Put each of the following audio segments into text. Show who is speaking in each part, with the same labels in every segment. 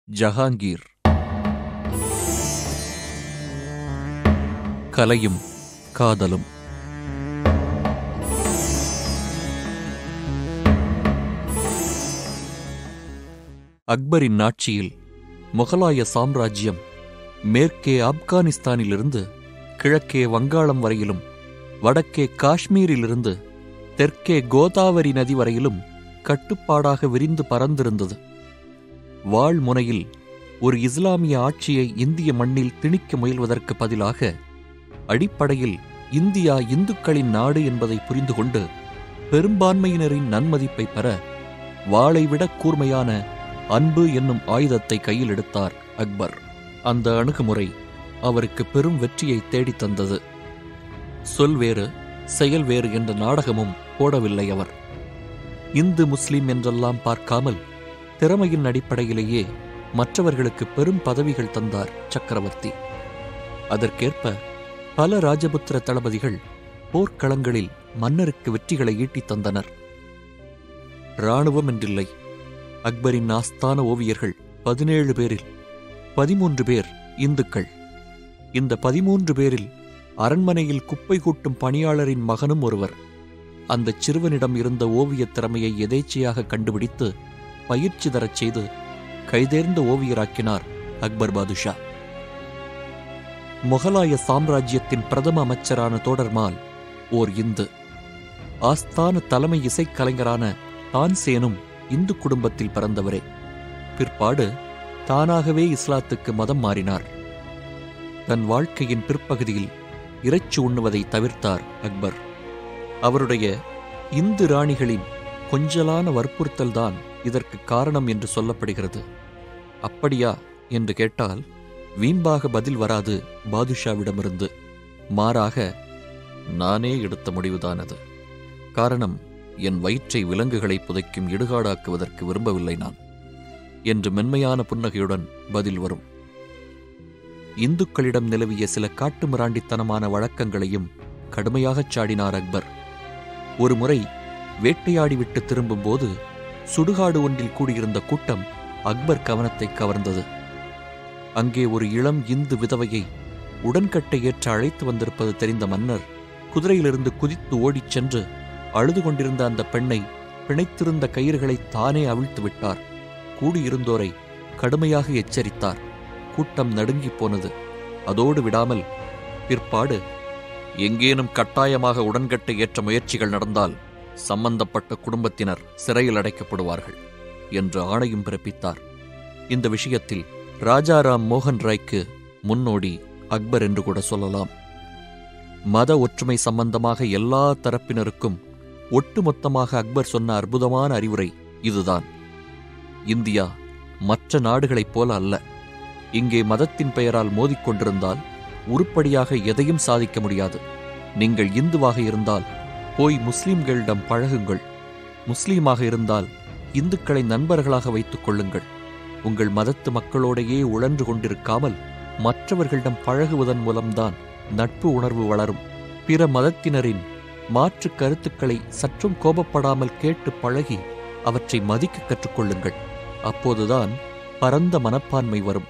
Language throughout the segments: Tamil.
Speaker 1: ஜஹாங்கீர் கலையும் காதலும் அக்பரின் ஆட்சியில் முகலாய சாம்ராஜ்யம் மேற்கே ஆப்கானிஸ்தானிலிருந்து கிழக்கே வங்காளம் வரையிலும் வடக்கே காஷ்மீரிலிருந்து தெற்கே கோதாவரி நதி வரையிலும் கட்டுப்பாடாக விரிந்து பறந்திருந்தது வாழ் முனையில் ஒரு இஸ்லாமிய ஆட்சியை இந்திய மண்ணில் திணிக்க முயல்வதற்கு பதிலாக அடிப்படையில் இந்தியா இந்துக்களின் நாடு என்பதை புரிந்து கொண்டு பெரும்பான்மையினரின் நன்மதிப்பை பெற வாளை விட கூர்மையான அன்பு என்னும் ஆயுதத்தை கையில் எடுத்தார் அக்பர் அந்த அணுகுமுறை அவருக்கு பெரும் வெற்றியை தேடித் தந்தது சொல் வேறு செயல் வேறு என்ற நாடகமும் போடவில்லை அவர் இந்து முஸ்லிம் என்றெல்லாம் பார்க்காமல் திறமையின் அடிப்படையிலேயே மற்றவர்களுக்கு பெரும் பதவிகள் தந்தார் சக்கரவர்த்தி அதற்கேற்ப பல ராஜபுத்திர தளபதிகள் போர்க்களங்களில் மன்னருக்கு வெற்றிகளை ஈட்டித் தந்தனர் இராணுவம் என்றில்லை அக்பரின் ஆஸ்தான ஓவியர்கள் பதினேழு பேரில் பதிமூன்று பேர் இந்துக்கள் இந்த பதிமூன்று பேரில் அரண்மனையில் குப்பை கூட்டும் பணியாளரின் மகனும் ஒருவர் அந்தச் சிறுவனிடம் இருந்த ஓவியத் திறமையை எதேச்சையாக கண்டுபிடித்து பயிற்சி தரச் செய்து கைதேர்ந்த ஓவியராக்கினார் அக்பர் பாதுஷா முகலாய சாம்ராஜ்யத்தின் பிரதம அமைச்சரான தோடர்மால் ஓர் இந்து ஆஸ்தான தலைமை இசைக்கலைஞரான தான்சேனும் இந்து குடும்பத்தில் பிறந்தவரே பிற்பாடு தானாகவே இஸ்லாத்துக்கு மதம் மாறினார் தன் வாழ்க்கையின் பிற்பகுதியில் இறைச்சி உண்ணுவதை தவிர்த்தார் அக்பர் அவருடைய இந்து ராணிகளின் கொஞ்சலான வற்புறுத்தல்தான் இதற்கு காரணம் என்று சொல்லப்படுகிறது அப்படியா என்று கேட்டால் வீம்பாக பதில் வராது பாதுஷாவிடமிருந்து மாறாக நானே எடுத்த முடிவுதான் அது காரணம் என் வயிற்றை விலங்குகளை புதைக்கும் இடுகாடாக்குவதற்கு விரும்பவில்லை நான் என்று மென்மையான புன்னகையுடன் பதில் வரும் இந்துக்களிடம் நிலவிய சில காட்டுமிராண்டித்தனமான வழக்கங்களையும் கடுமையாகச் சாடினார் அக்பர் ஒருமுறை வேட்டையாடிவிட்டு திரும்பும்போது சுடுகாடு ஒன்றில் கூடியிருந்த கூட்டம் அக்பர் கவனத்தை கவர்ந்தது அங்கே ஒரு இளம் இந்து விதவையை உடன்கட்டை ஏற்ற அழைத்து வந்திருப்பது தெரிந்த மன்னர் குதிரையிலிருந்து குதித்து ஓடிச் சென்று அழுது கொண்டிருந்த அந்த பெண்ணை பிணைத்திருந்த கயிறுகளை தானே அவிழ்த்து விட்டார் கூடியிருந்தோரை கடுமையாக எச்சரித்தார் கூட்டம் நடுங்கிப் போனது அதோடு விடாமல் பிற்பாடு எங்கேனும் கட்டாயமாக உடன்கட்டை ஏற்ற முயற்சிகள் நடந்தால் சம்பந்தப்பட்ட குடும்பத்தினர் சிறையில் அடைக்கப்படுவார்கள் என்று ஆணையும் பிறப்பித்தார் இந்த விஷயத்தில் ராஜாராம் மோகன் ராய்க்கு முன்னோடி அக்பர் என்று கூட சொல்லலாம் மத ஒற்றுமை சம்பந்தமாக எல்லா தரப்பினருக்கும் ஒட்டுமொத்தமாக அக்பர் சொன்ன அற்புதமான அறிவுரை இதுதான் இந்தியா மற்ற நாடுகளைப் போல அல்ல இங்கே மதத்தின் பெயரால் மோதிக்கொண்டிருந்தால் உருப்படியாக எதையும் சாதிக்க முடியாது நீங்கள் இந்துவாக இருந்தால் போய் முஸ்லிம்களிடம் பழகுங்கள் முஸ்லீமாக இருந்தால் இந்துக்களை நண்பர்களாக வைத்துக் கொள்ளுங்கள் உங்கள் மதத்து மக்களோடையே உழன்று கொண்டிருக்காமல் மற்றவர்களிடம் பழகுவதன் மூலம்தான் நட்பு உணர்வு வளரும் பிற மதத்தினரின் மாற்று கருத்துக்களை சற்றும் கோபப்படாமல் கேட்டு பழகி அவற்றை மதிக்க கற்றுக்கொள்ளுங்கள் அப்போதுதான் பரந்த மனப்பான்மை வரும்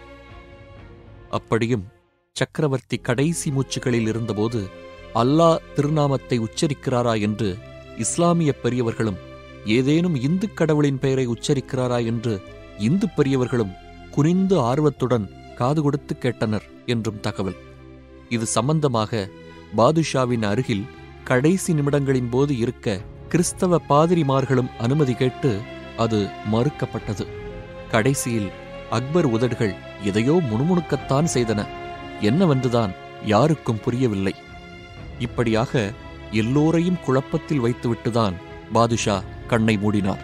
Speaker 1: அப்படியும் சக்கரவர்த்தி கடைசி மூச்சுகளில் இருந்தபோது அல்லாஹ் திருநாமத்தை உச்சரிக்கிறாரா என்று இஸ்லாமிய பெரியவர்களும் ஏதேனும் இந்து கடவுளின் பெயரை உச்சரிக்கிறாரா என்று இந்து பெரியவர்களும் குறிந்து ஆர்வத்துடன் காது கொடுத்து கேட்டனர் என்றும் தகவல் இது சம்பந்தமாக பாதுஷாவின் அருகில் கடைசி நிமிடங்களின் போது இருக்க கிறிஸ்தவ பாதிரிமார்களும் அனுமதி கேட்டு அது மறுக்கப்பட்டது கடைசியில் அக்பர் உதடுகள் எதையோ முணுமுணுக்கத்தான் செய்தன என்னவென்றுதான் யாருக்கும் புரியவில்லை இப்படியாக எல்லோரையும் குழப்பத்தில் வைத்துவிட்டுதான் பாதுஷா கண்ணை மூடினார்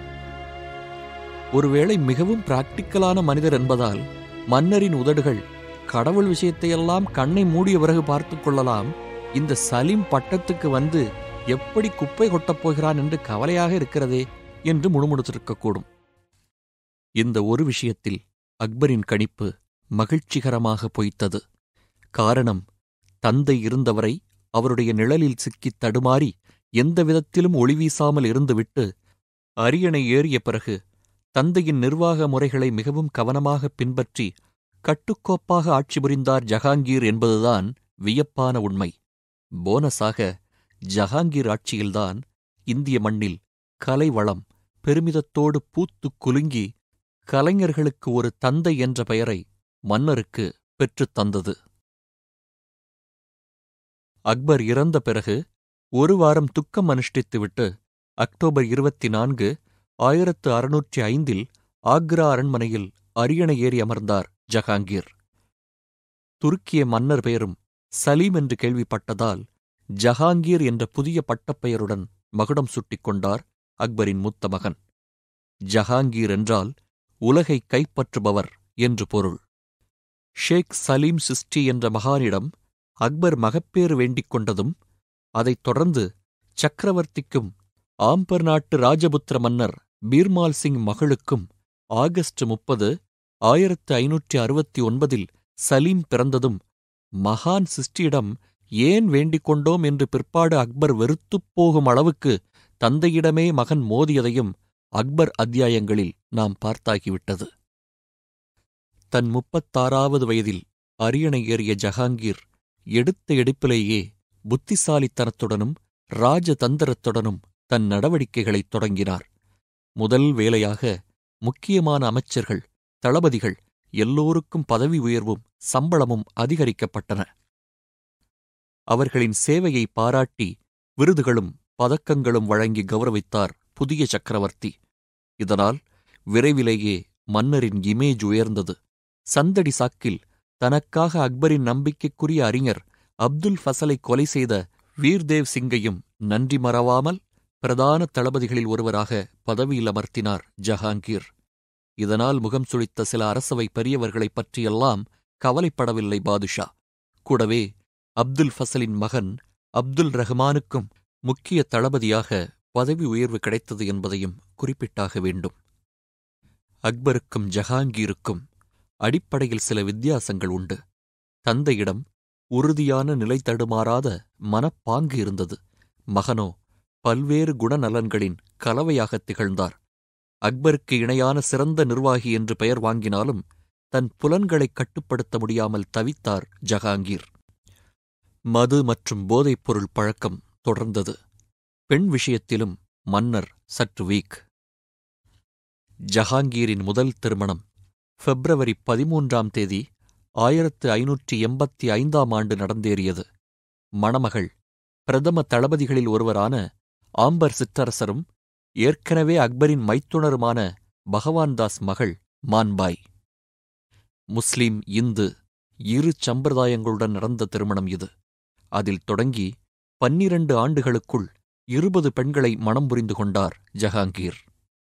Speaker 1: ஒருவேளை மிகவும் பிராக்டிக்கலான மனிதர் என்பதால் மன்னரின் உதடுகள் கடவுள் விஷயத்தையெல்லாம் கண்ணை மூடிய பிறகு பார்த்துக் கொள்ளலாம் இந்த சலீம் பட்டத்துக்கு வந்து எப்படி குப்பை கொட்டப் போகிறான் என்று கவலையாக இருக்கிறதே என்று முணுமுணுத்திருக்கக்கூடும் இந்த ஒரு விஷயத்தில் அக்பரின் கணிப்பு மகிழ்ச்சிகரமாக பொய்த்தது காரணம் தந்தை இருந்தவரை அவருடைய நிழலில் சிக்கித் தடுமாறி எந்த விதத்திலும் ஒளி வீசாமல் இருந்துவிட்டு அரியணை ஏறிய பிறகு தந்தையின் நிர்வாக முறைகளை மிகவும் கவனமாக பின்பற்றி கட்டுக்கோப்பாக ஆட்சி புரிந்தார் ஜஹாங்கீர் என்பதுதான் வியப்பான உண்மை போனஸாக ஜஹாங்கீர் ஆட்சியில்தான் இந்திய மண்ணில் கலை வளம் பெருமிதத்தோடு பூத்துக் குலுங்கி கலைஞர்களுக்கு ஒரு தந்தை என்ற பெயரை மன்னருக்கு பெற்றுத் தந்தது அக்பர் இறந்த பிறகு ஒரு வாரம் துக்கம் அனுஷ்டித்துவிட்டு அக்டோபர் இருபத்தி நான்கு ஆயிரத்து அறுநூற்றி ஐந்தில் ஆக்ரா அரண்மனையில் அரியணை ஏறி அமர்ந்தார் ஜஹாங்கீர் துருக்கிய மன்னர் பெயரும் சலீம் என்று கேள்விப்பட்டதால் ஜஹாங்கீர் என்ற புதிய பட்டப்பெயருடன் மகுடம் சுட்டிக் கொண்டார் அக்பரின் மூத்த மகன் ஜஹாங்கீர் என்றால் உலகை கைப்பற்றுபவர் என்று பொருள் ஷேக் சலீம் சிஸ்டி என்ற மகானிடம் அக்பர் மகப்பேறு வேண்டிக் கொண்டதும் அதைத் தொடர்ந்து சக்கரவர்த்திக்கும் ஆம்பர் நாட்டு ராஜபுத்திர மன்னர் பீர்மால் சிங் மகளுக்கும் ஆகஸ்ட் முப்பது ஆயிரத்து ஐநூற்றி அறுபத்தி ஒன்பதில் சலீம் பிறந்ததும் மகான் சிஸ்டியிடம் ஏன் வேண்டிக் கொண்டோம் என்று பிற்பாடு அக்பர் வெறுத்துப் போகும் அளவுக்கு தந்தையிடமே மகன் மோதியதையும் அக்பர் அத்தியாயங்களில் நாம் பார்த்தாகிவிட்டது தன் முப்பத்தாறாவது வயதில் அரியணை ஏறிய ஜஹாங்கீர் எடுத்த எடுப்பிலேயே புத்திசாலித்தனத்துடனும் ராஜதந்திரத்துடனும் தன் நடவடிக்கைகளைத் தொடங்கினார் முதல் வேலையாக முக்கியமான அமைச்சர்கள் தளபதிகள் எல்லோருக்கும் பதவி உயர்வும் சம்பளமும் அதிகரிக்கப்பட்டன அவர்களின் சேவையை பாராட்டி விருதுகளும் பதக்கங்களும் வழங்கி கௌரவித்தார் புதிய சக்கரவர்த்தி இதனால் விரைவிலேயே மன்னரின் இமேஜ் உயர்ந்தது சந்தடி சாக்கில் தனக்காக அக்பரின் நம்பிக்கைக்குரிய அறிஞர் அப்துல் ஃபசலை கொலை செய்த வீர்தேவ் சிங்கையும் நன்றி மறவாமல் பிரதான தளபதிகளில் ஒருவராக பதவியில் அமர்த்தினார் ஜஹாங்கீர் இதனால் முகம் சுளித்த சில அரசவை பெரியவர்களைப் பற்றியெல்லாம் கவலைப்படவில்லை பாதுஷா கூடவே அப்துல் ஃபசலின் மகன் அப்துல் ரஹ்மானுக்கும் முக்கிய தளபதியாக பதவி உயர்வு கிடைத்தது என்பதையும் குறிப்பிட்டாக வேண்டும் அக்பருக்கும் ஜஹாங்கீருக்கும் அடிப்படையில் சில வித்தியாசங்கள் உண்டு தந்தையிடம் உறுதியான நிலை தடுமாறாத மனப்பாங்கு இருந்தது மகனோ பல்வேறு குணநலன்களின் கலவையாகத் திகழ்ந்தார் அக்பருக்கு இணையான சிறந்த நிர்வாகி என்று பெயர் வாங்கினாலும் தன் புலன்களைக் கட்டுப்படுத்த முடியாமல் தவித்தார் ஜஹாங்கீர் மது மற்றும் போதைப்பொருள் பழக்கம் தொடர்ந்தது பெண் விஷயத்திலும் மன்னர் சற்று வீக் ஜஹாங்கீரின் முதல் திருமணம் பிப்ரவரி பதிமூன்றாம் தேதி ஆயிரத்து ஐநூற்றி எண்பத்தி ஐந்தாம் ஆண்டு நடந்தேறியது மணமகள் பிரதம தளபதிகளில் ஒருவரான ஆம்பர் சிற்றரசரும் ஏற்கனவே அக்பரின் மைத்துணருமான பகவான்தாஸ் மகள் மான்பாய் முஸ்லிம் இந்து இரு சம்பிரதாயங்களுடன் நடந்த திருமணம் இது அதில் தொடங்கி பன்னிரண்டு ஆண்டுகளுக்குள் இருபது பெண்களை மணம் புரிந்து கொண்டார் ஜஹாங்கீர்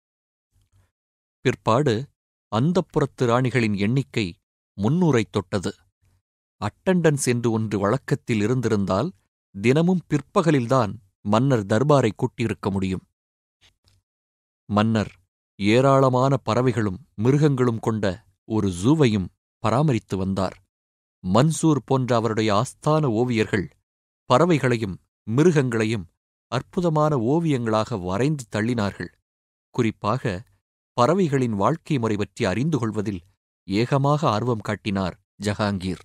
Speaker 1: பிற்பாடு அந்தப்புறத்து ராணிகளின் எண்ணிக்கை முன்னூரைத் தொட்டது அட்டண்டன்ஸ் என்று ஒன்று வழக்கத்தில் இருந்திருந்தால் தினமும் பிற்பகலில்தான் மன்னர் தர்பாரை கூட்டியிருக்க முடியும் மன்னர் ஏராளமான பறவைகளும் மிருகங்களும் கொண்ட ஒரு ஜூவையும் பராமரித்து வந்தார் மன்சூர் போன்ற அவருடைய ஆஸ்தான ஓவியர்கள் பறவைகளையும் மிருகங்களையும் அற்புதமான ஓவியங்களாக வரைந்து தள்ளினார்கள் குறிப்பாக பறவைகளின் வாழ்க்கை முறை பற்றி அறிந்து கொள்வதில் ஏகமாக ஆர்வம் காட்டினார் ஜஹாங்கீர்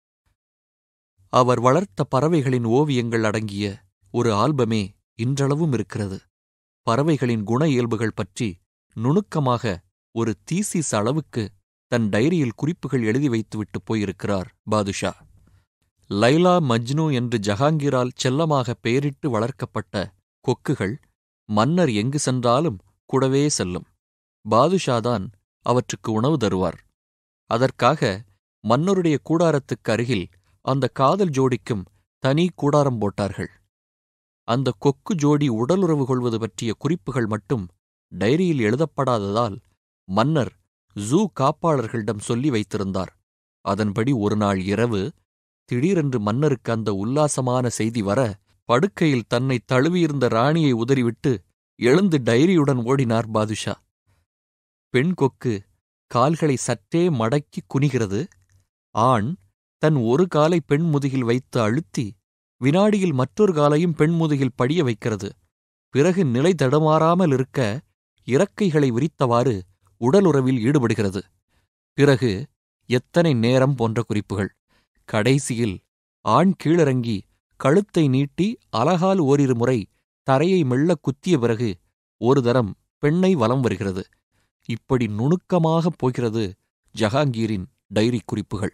Speaker 1: அவர் வளர்த்த பறவைகளின் ஓவியங்கள் அடங்கிய ஒரு ஆல்பமே இன்றளவும் இருக்கிறது பறவைகளின் குண இயல்புகள் பற்றி நுணுக்கமாக ஒரு தீசிஸ் அளவுக்கு தன் டைரியில் குறிப்புகள் எழுதி வைத்துவிட்டு போயிருக்கிறார் பாதுஷா லைலா மஜ்னு என்று ஜஹாங்கீரால் செல்லமாக பெயரிட்டு வளர்க்கப்பட்ட கொக்குகள் மன்னர் எங்கு சென்றாலும் கூடவே செல்லும் பாதுஷாதான் அவற்றுக்கு உணவு தருவார் அதற்காக மன்னருடைய கூடாரத்துக்கு அருகில் அந்த காதல் ஜோடிக்கும் தனி கூடாரம் போட்டார்கள் அந்த கொக்கு ஜோடி உடலுறவு கொள்வது பற்றிய குறிப்புகள் மட்டும் டைரியில் எழுதப்படாததால் மன்னர் ஜூ காப்பாளர்களிடம் சொல்லி வைத்திருந்தார் அதன்படி ஒருநாள் இரவு திடீரென்று மன்னருக்கு அந்த உல்லாசமான செய்தி வர படுக்கையில் தன்னை தழுவியிருந்த ராணியை உதறிவிட்டு எழுந்து டைரியுடன் ஓடினார் பாதுஷா பெண் கொக்கு கால்களை சற்றே மடக்கி குனிகிறது ஆண் தன் ஒரு காலை பெண் முதுகில் வைத்து அழுத்தி வினாடியில் மற்றொரு காலையும் பெண் முதுகில் படிய வைக்கிறது பிறகு நிலை தடுமாறாமல் இருக்க இறக்கைகளை விரித்தவாறு உடலுறவில் ஈடுபடுகிறது பிறகு எத்தனை நேரம் போன்ற குறிப்புகள் கடைசியில் ஆண் கீழிறங்கி கழுத்தை நீட்டி அலகால் ஓரிரு முறை தரையை மெல்லக் குத்திய பிறகு ஒரு தரம் பெண்ணை வலம் வருகிறது இப்படி நுணுக்கமாகப் போகிறது ஜஹாங்கீரின் டைரி குறிப்புகள்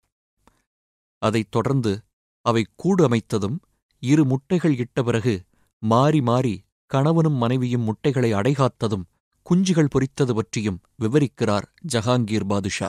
Speaker 1: அதைத் தொடர்ந்து அவை கூடு அமைத்ததும் இரு முட்டைகள் இட்ட பிறகு மாறி மாறி கணவனும் மனைவியும் முட்டைகளை அடைகாத்ததும் குஞ்சுகள் பொரித்தது பற்றியும் விவரிக்கிறார் ஜஹாங்கீர் பாதுஷா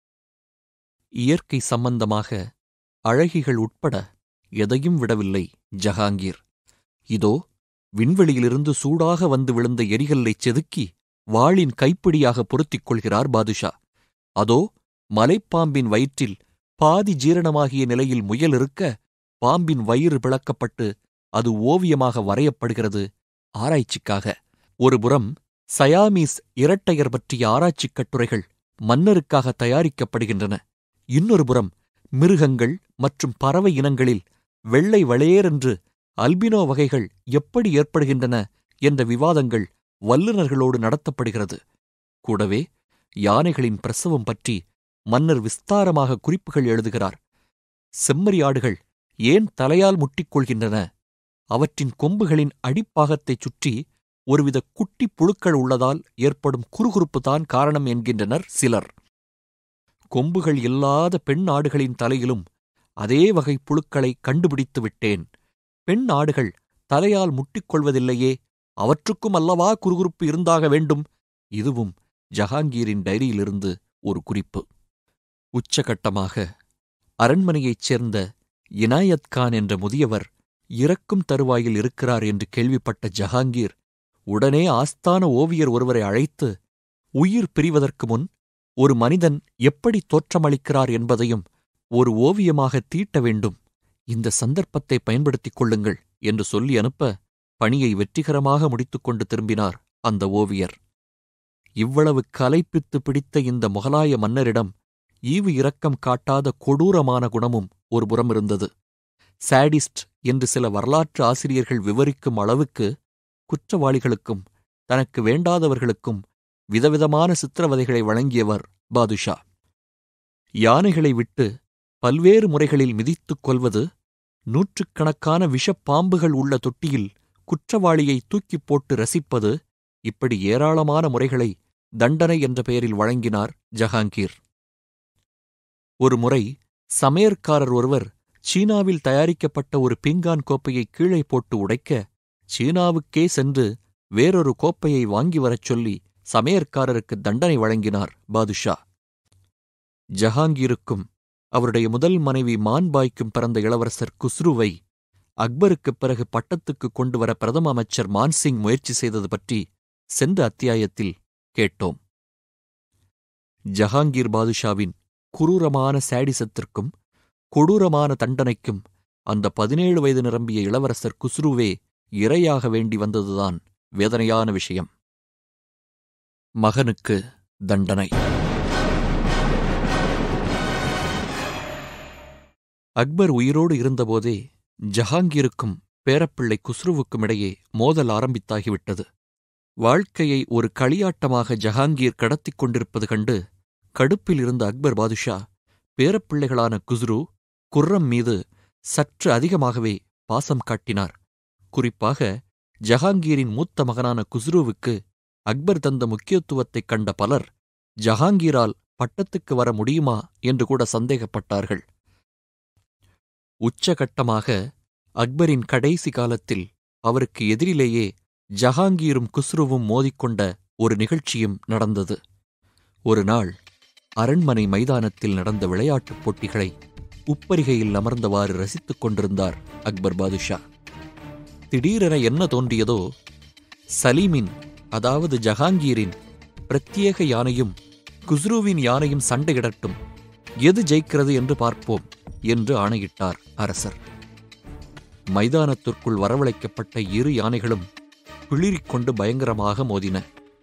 Speaker 1: இயற்கை சம்பந்தமாக அழகிகள் உட்பட எதையும் விடவில்லை ஜஹாங்கீர் இதோ விண்வெளியிலிருந்து சூடாக வந்து விழுந்த எரிகல்லைச் செதுக்கி வாளின் கைப்பிடியாக பொருத்திக் கொள்கிறார் பாதுஷா அதோ மலைப்பாம்பின் வயிற்றில் பாதி ஜீரணமாகிய நிலையில் முயல் இருக்க பாம்பின் வயிறு பிளக்கப்பட்டு அது ஓவியமாக வரையப்படுகிறது ஆராய்ச்சிக்காக ஒருபுறம் சயாமீஸ் இரட்டையர் பற்றிய ஆராய்ச்சிக் கட்டுரைகள் மன்னருக்காக தயாரிக்கப்படுகின்றன இன்னொரு புறம் மிருகங்கள் மற்றும் பறவை இனங்களில் வெள்ளை வளையேரென்று அல்பினோ வகைகள் எப்படி ஏற்படுகின்றன என்ற விவாதங்கள் வல்லுநர்களோடு நடத்தப்படுகிறது கூடவே யானைகளின் பிரசவம் பற்றி மன்னர் விஸ்தாரமாக குறிப்புகள் எழுதுகிறார் செம்மறியாடுகள் ஏன் தலையால் முட்டிக்கொள்கின்றன அவற்றின் கொம்புகளின் அடிப்பாகத்தைச் சுற்றி ஒருவித குட்டிப் புழுக்கள் உள்ளதால் ஏற்படும் குறுகுறுப்புதான் காரணம் என்கின்றனர் சிலர் கொம்புகள் இல்லாத பெண் ஆடுகளின் தலையிலும் அதே வகை புழுக்களை கண்டுபிடித்து விட்டேன் பெண் ஆடுகள் தலையால் முட்டிக்கொள்வதில்லையே அவற்றுக்கும் அல்லவா குறுகுறுப்பு இருந்தாக வேண்டும் இதுவும் ஜஹாங்கீரின் டைரியிலிருந்து ஒரு குறிப்பு உச்சகட்டமாக அரண்மனையைச் சேர்ந்த இனாயத் கான் என்ற முதியவர் இறக்கும் தருவாயில் இருக்கிறார் என்று கேள்விப்பட்ட ஜஹாங்கீர் உடனே ஆஸ்தான ஓவியர் ஒருவரை அழைத்து உயிர் பிரிவதற்கு முன் ஒரு மனிதன் எப்படி தோற்றமளிக்கிறார் என்பதையும் ஒரு ஓவியமாக தீட்ட வேண்டும் இந்த சந்தர்ப்பத்தை பயன்படுத்திக் கொள்ளுங்கள் என்று சொல்லி அனுப்ப பணியை வெற்றிகரமாக முடித்துக்கொண்டு திரும்பினார் அந்த ஓவியர் இவ்வளவு கலைப்பித்து பிடித்த இந்த முகலாய மன்னரிடம் ஈவு இரக்கம் காட்டாத கொடூரமான குணமும் ஒரு புறம் இருந்தது சாடிஸ்ட் என்று சில வரலாற்று ஆசிரியர்கள் விவரிக்கும் அளவுக்கு குற்றவாளிகளுக்கும் தனக்கு வேண்டாதவர்களுக்கும் விதவிதமான சித்திரவதைகளை வழங்கியவர் பாதுஷா யானைகளை விட்டு பல்வேறு முறைகளில் மிதித்துக் கொல்வது நூற்றுக்கணக்கான விஷப்பாம்புகள் உள்ள தொட்டியில் குற்றவாளியை தூக்கிப் போட்டு ரசிப்பது இப்படி ஏராளமான முறைகளை தண்டனை என்ற பெயரில் வழங்கினார் ஜஹாங்கீர் ஒரு முறை சமையற்காரர் ஒருவர் சீனாவில் தயாரிக்கப்பட்ட ஒரு பீங்கான் கோப்பையை கீழே போட்டு உடைக்க சீனாவுக்கே சென்று வேறொரு கோப்பையை வாங்கி வரச் சொல்லி சமையற்காரருக்கு தண்டனை வழங்கினார் பாதுஷா ஜஹாங்கீருக்கும் அவருடைய முதல் மனைவி மான்பாய்க்கும் பிறந்த இளவரசர் குஸ்ருவை அக்பருக்குப் பிறகு பட்டத்துக்கு கொண்டு வர பிரதம அமைச்சர் மான்சிங் முயற்சி செய்தது பற்றி சென்ற அத்தியாயத்தில் கேட்டோம் ஜஹாங்கீர் பாதுஷாவின் குரூரமான சாடிசத்திற்கும் கொடூரமான தண்டனைக்கும் அந்த பதினேழு வயது நிரம்பிய இளவரசர் குஸ்ருவே இரையாக வேண்டி வந்ததுதான் வேதனையான விஷயம் மகனுக்கு தண்டனை அக்பர் உயிரோடு இருந்தபோதே ஜஹாங்கீருக்கும் பேரப்பிள்ளை குஸ்ருவுக்கும் இடையே மோதல் ஆரம்பித்தாகிவிட்டது வாழ்க்கையை ஒரு களியாட்டமாக ஜஹாங்கீர் கடத்திக் கொண்டிருப்பது கண்டு கடுப்பில் இருந்த அக்பர் பாதுஷா பேரப்பிள்ளைகளான குஸ்ரு குர்ரம் மீது சற்று அதிகமாகவே பாசம் காட்டினார் குறிப்பாக ஜஹாங்கீரின் மூத்த மகனான குஸ்ருவுக்கு அக்பர் தந்த முக்கியத்துவத்தைக் கண்ட பலர் ஜஹாங்கீரால் பட்டத்துக்கு வர முடியுமா என்று கூட சந்தேகப்பட்டார்கள் உச்சகட்டமாக அக்பரின் கடைசி காலத்தில் அவருக்கு எதிரிலேயே ஜஹாங்கீரும் குஸ்ருவும் மோதிக்கொண்ட ஒரு நிகழ்ச்சியும் நடந்தது ஒரு நாள் அரண்மனை மைதானத்தில் நடந்த விளையாட்டுப் போட்டிகளை உப்பரிகையில் அமர்ந்தவாறு ரசித்துக் கொண்டிருந்தார் அக்பர் பாதுஷா திடீரென என்ன தோன்றியதோ சலீமின் அதாவது ஜஹாங்கீரின் பிரத்யேக யானையும் குஸ்ருவின் யானையும் சண்டையிடட்டும் எது ஜெயிக்கிறது என்று பார்ப்போம் என்று ஆணையிட்டார் அரசர் மைதானத்திற்குள் வரவழைக்கப்பட்ட இரு யானைகளும் பிளிரிக்கொண்டு பயங்கரமாக மோதின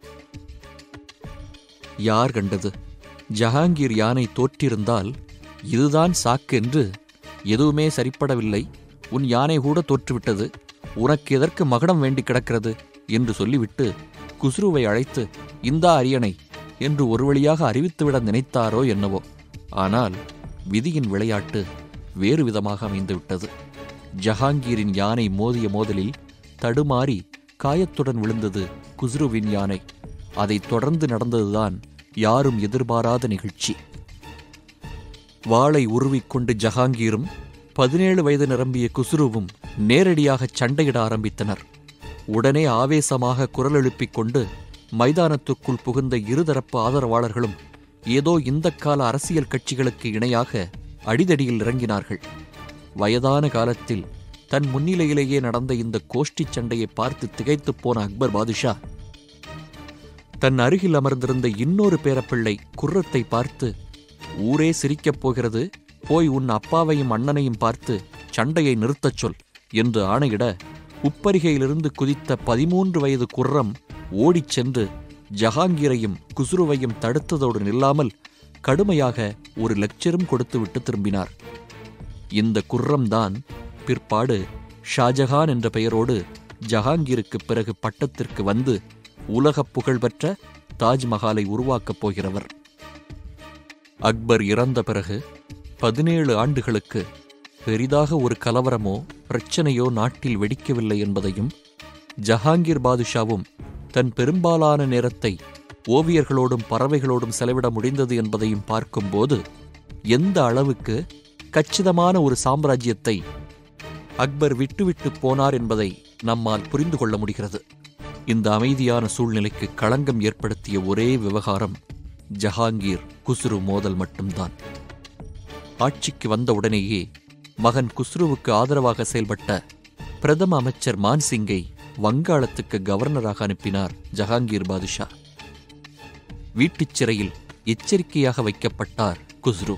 Speaker 1: யார் கண்டது ஜஹாங்கீர் யானை தோற்றிருந்தால் இதுதான் சாக்கு என்று எதுவுமே சரிப்படவில்லை உன் யானை கூட தோற்றுவிட்டது உனக்கு எதற்கு மகடம் வேண்டி கிடக்கிறது என்று சொல்லிவிட்டு குஸ்ருவை அழைத்து இந்தா அரியணை என்று ஒரு வழியாக அறிவித்துவிட நினைத்தாரோ என்னவோ ஆனால் விதியின் விளையாட்டு வேறு விதமாக அமைந்துவிட்டது ஜஹாங்கீரின் யானை மோதிய மோதலில் தடுமாறி காயத்துடன் விழுந்தது குஸ்ருவின் யானை அதைத் தொடர்ந்து நடந்ததுதான் யாரும் எதிர்பாராத நிகழ்ச்சி வாளை உருவிக்கொண்டு ஜஹாங்கீரும் பதினேழு வயது நிரம்பிய குஸ்ருவும் நேரடியாக சண்டையிட ஆரம்பித்தனர் உடனே ஆவேசமாக குரல் எழுப்பிக் கொண்டு மைதானத்துக்குள் புகுந்த இருதரப்பு ஆதரவாளர்களும் ஏதோ இந்த கால அரசியல் கட்சிகளுக்கு இணையாக அடிதடியில் இறங்கினார்கள் வயதான காலத்தில் தன் முன்னிலையிலேயே நடந்த இந்த கோஷ்டிச் சண்டையை பார்த்து திகைத்துப் போன அக்பர் பாதுஷா தன் அருகில் அமர்ந்திருந்த இன்னொரு பேரப்பிள்ளை குர்ரத்தை பார்த்து ஊரே சிரிக்கப் போகிறது போய் உன் அப்பாவையும் அண்ணனையும் பார்த்து சண்டையை நிறுத்தச் சொல் என்று ஆணையிட உப்பரிகையிலிருந்து குதித்த பதிமூன்று வயது குர்ரம் ஓடிச் சென்று ஜஹாங்கீரையும் குஸ்ருவையும் தடுத்ததோடு நில்லாமல் கடுமையாக ஒரு லெக்சரும் கொடுத்துவிட்டு திரும்பினார் இந்த குர்ரம்தான் பிற்பாடு ஷாஜஹான் என்ற பெயரோடு ஜஹாங்கீருக்கு பிறகு பட்டத்திற்கு வந்து உலகப் புகழ்பெற்ற தாஜ்மஹாலை உருவாக்கப் போகிறவர் அக்பர் இறந்த பிறகு பதினேழு ஆண்டுகளுக்கு பெரிதாக ஒரு கலவரமோ பிரச்சனையோ நாட்டில் வெடிக்கவில்லை என்பதையும் ஜஹாங்கீர் பாதுஷாவும் தன் பெரும்பாலான நேரத்தை ஓவியர்களோடும் பறவைகளோடும் செலவிட முடிந்தது என்பதையும் பார்க்கும்போது எந்த அளவுக்கு கச்சிதமான ஒரு சாம்ராஜ்யத்தை அக்பர் விட்டுவிட்டு போனார் என்பதை நம்மால் புரிந்து கொள்ள முடிகிறது இந்த அமைதியான சூழ்நிலைக்கு களங்கம் ஏற்படுத்திய ஒரே விவகாரம் ஜஹாங்கீர் குஸ்ரு மோதல் மட்டும்தான் ஆட்சிக்கு வந்த உடனேயே மகன் குஸ்ருவுக்கு ஆதரவாக செயல்பட்ட பிரதம அமைச்சர் மான்சிங்கை வங்காளத்துக்கு கவர்னராக அனுப்பினார் ஜஹாங்கீர் பாதுஷா வீட்டுச் சிறையில் எச்சரிக்கையாக வைக்கப்பட்டார் குஸ்ரு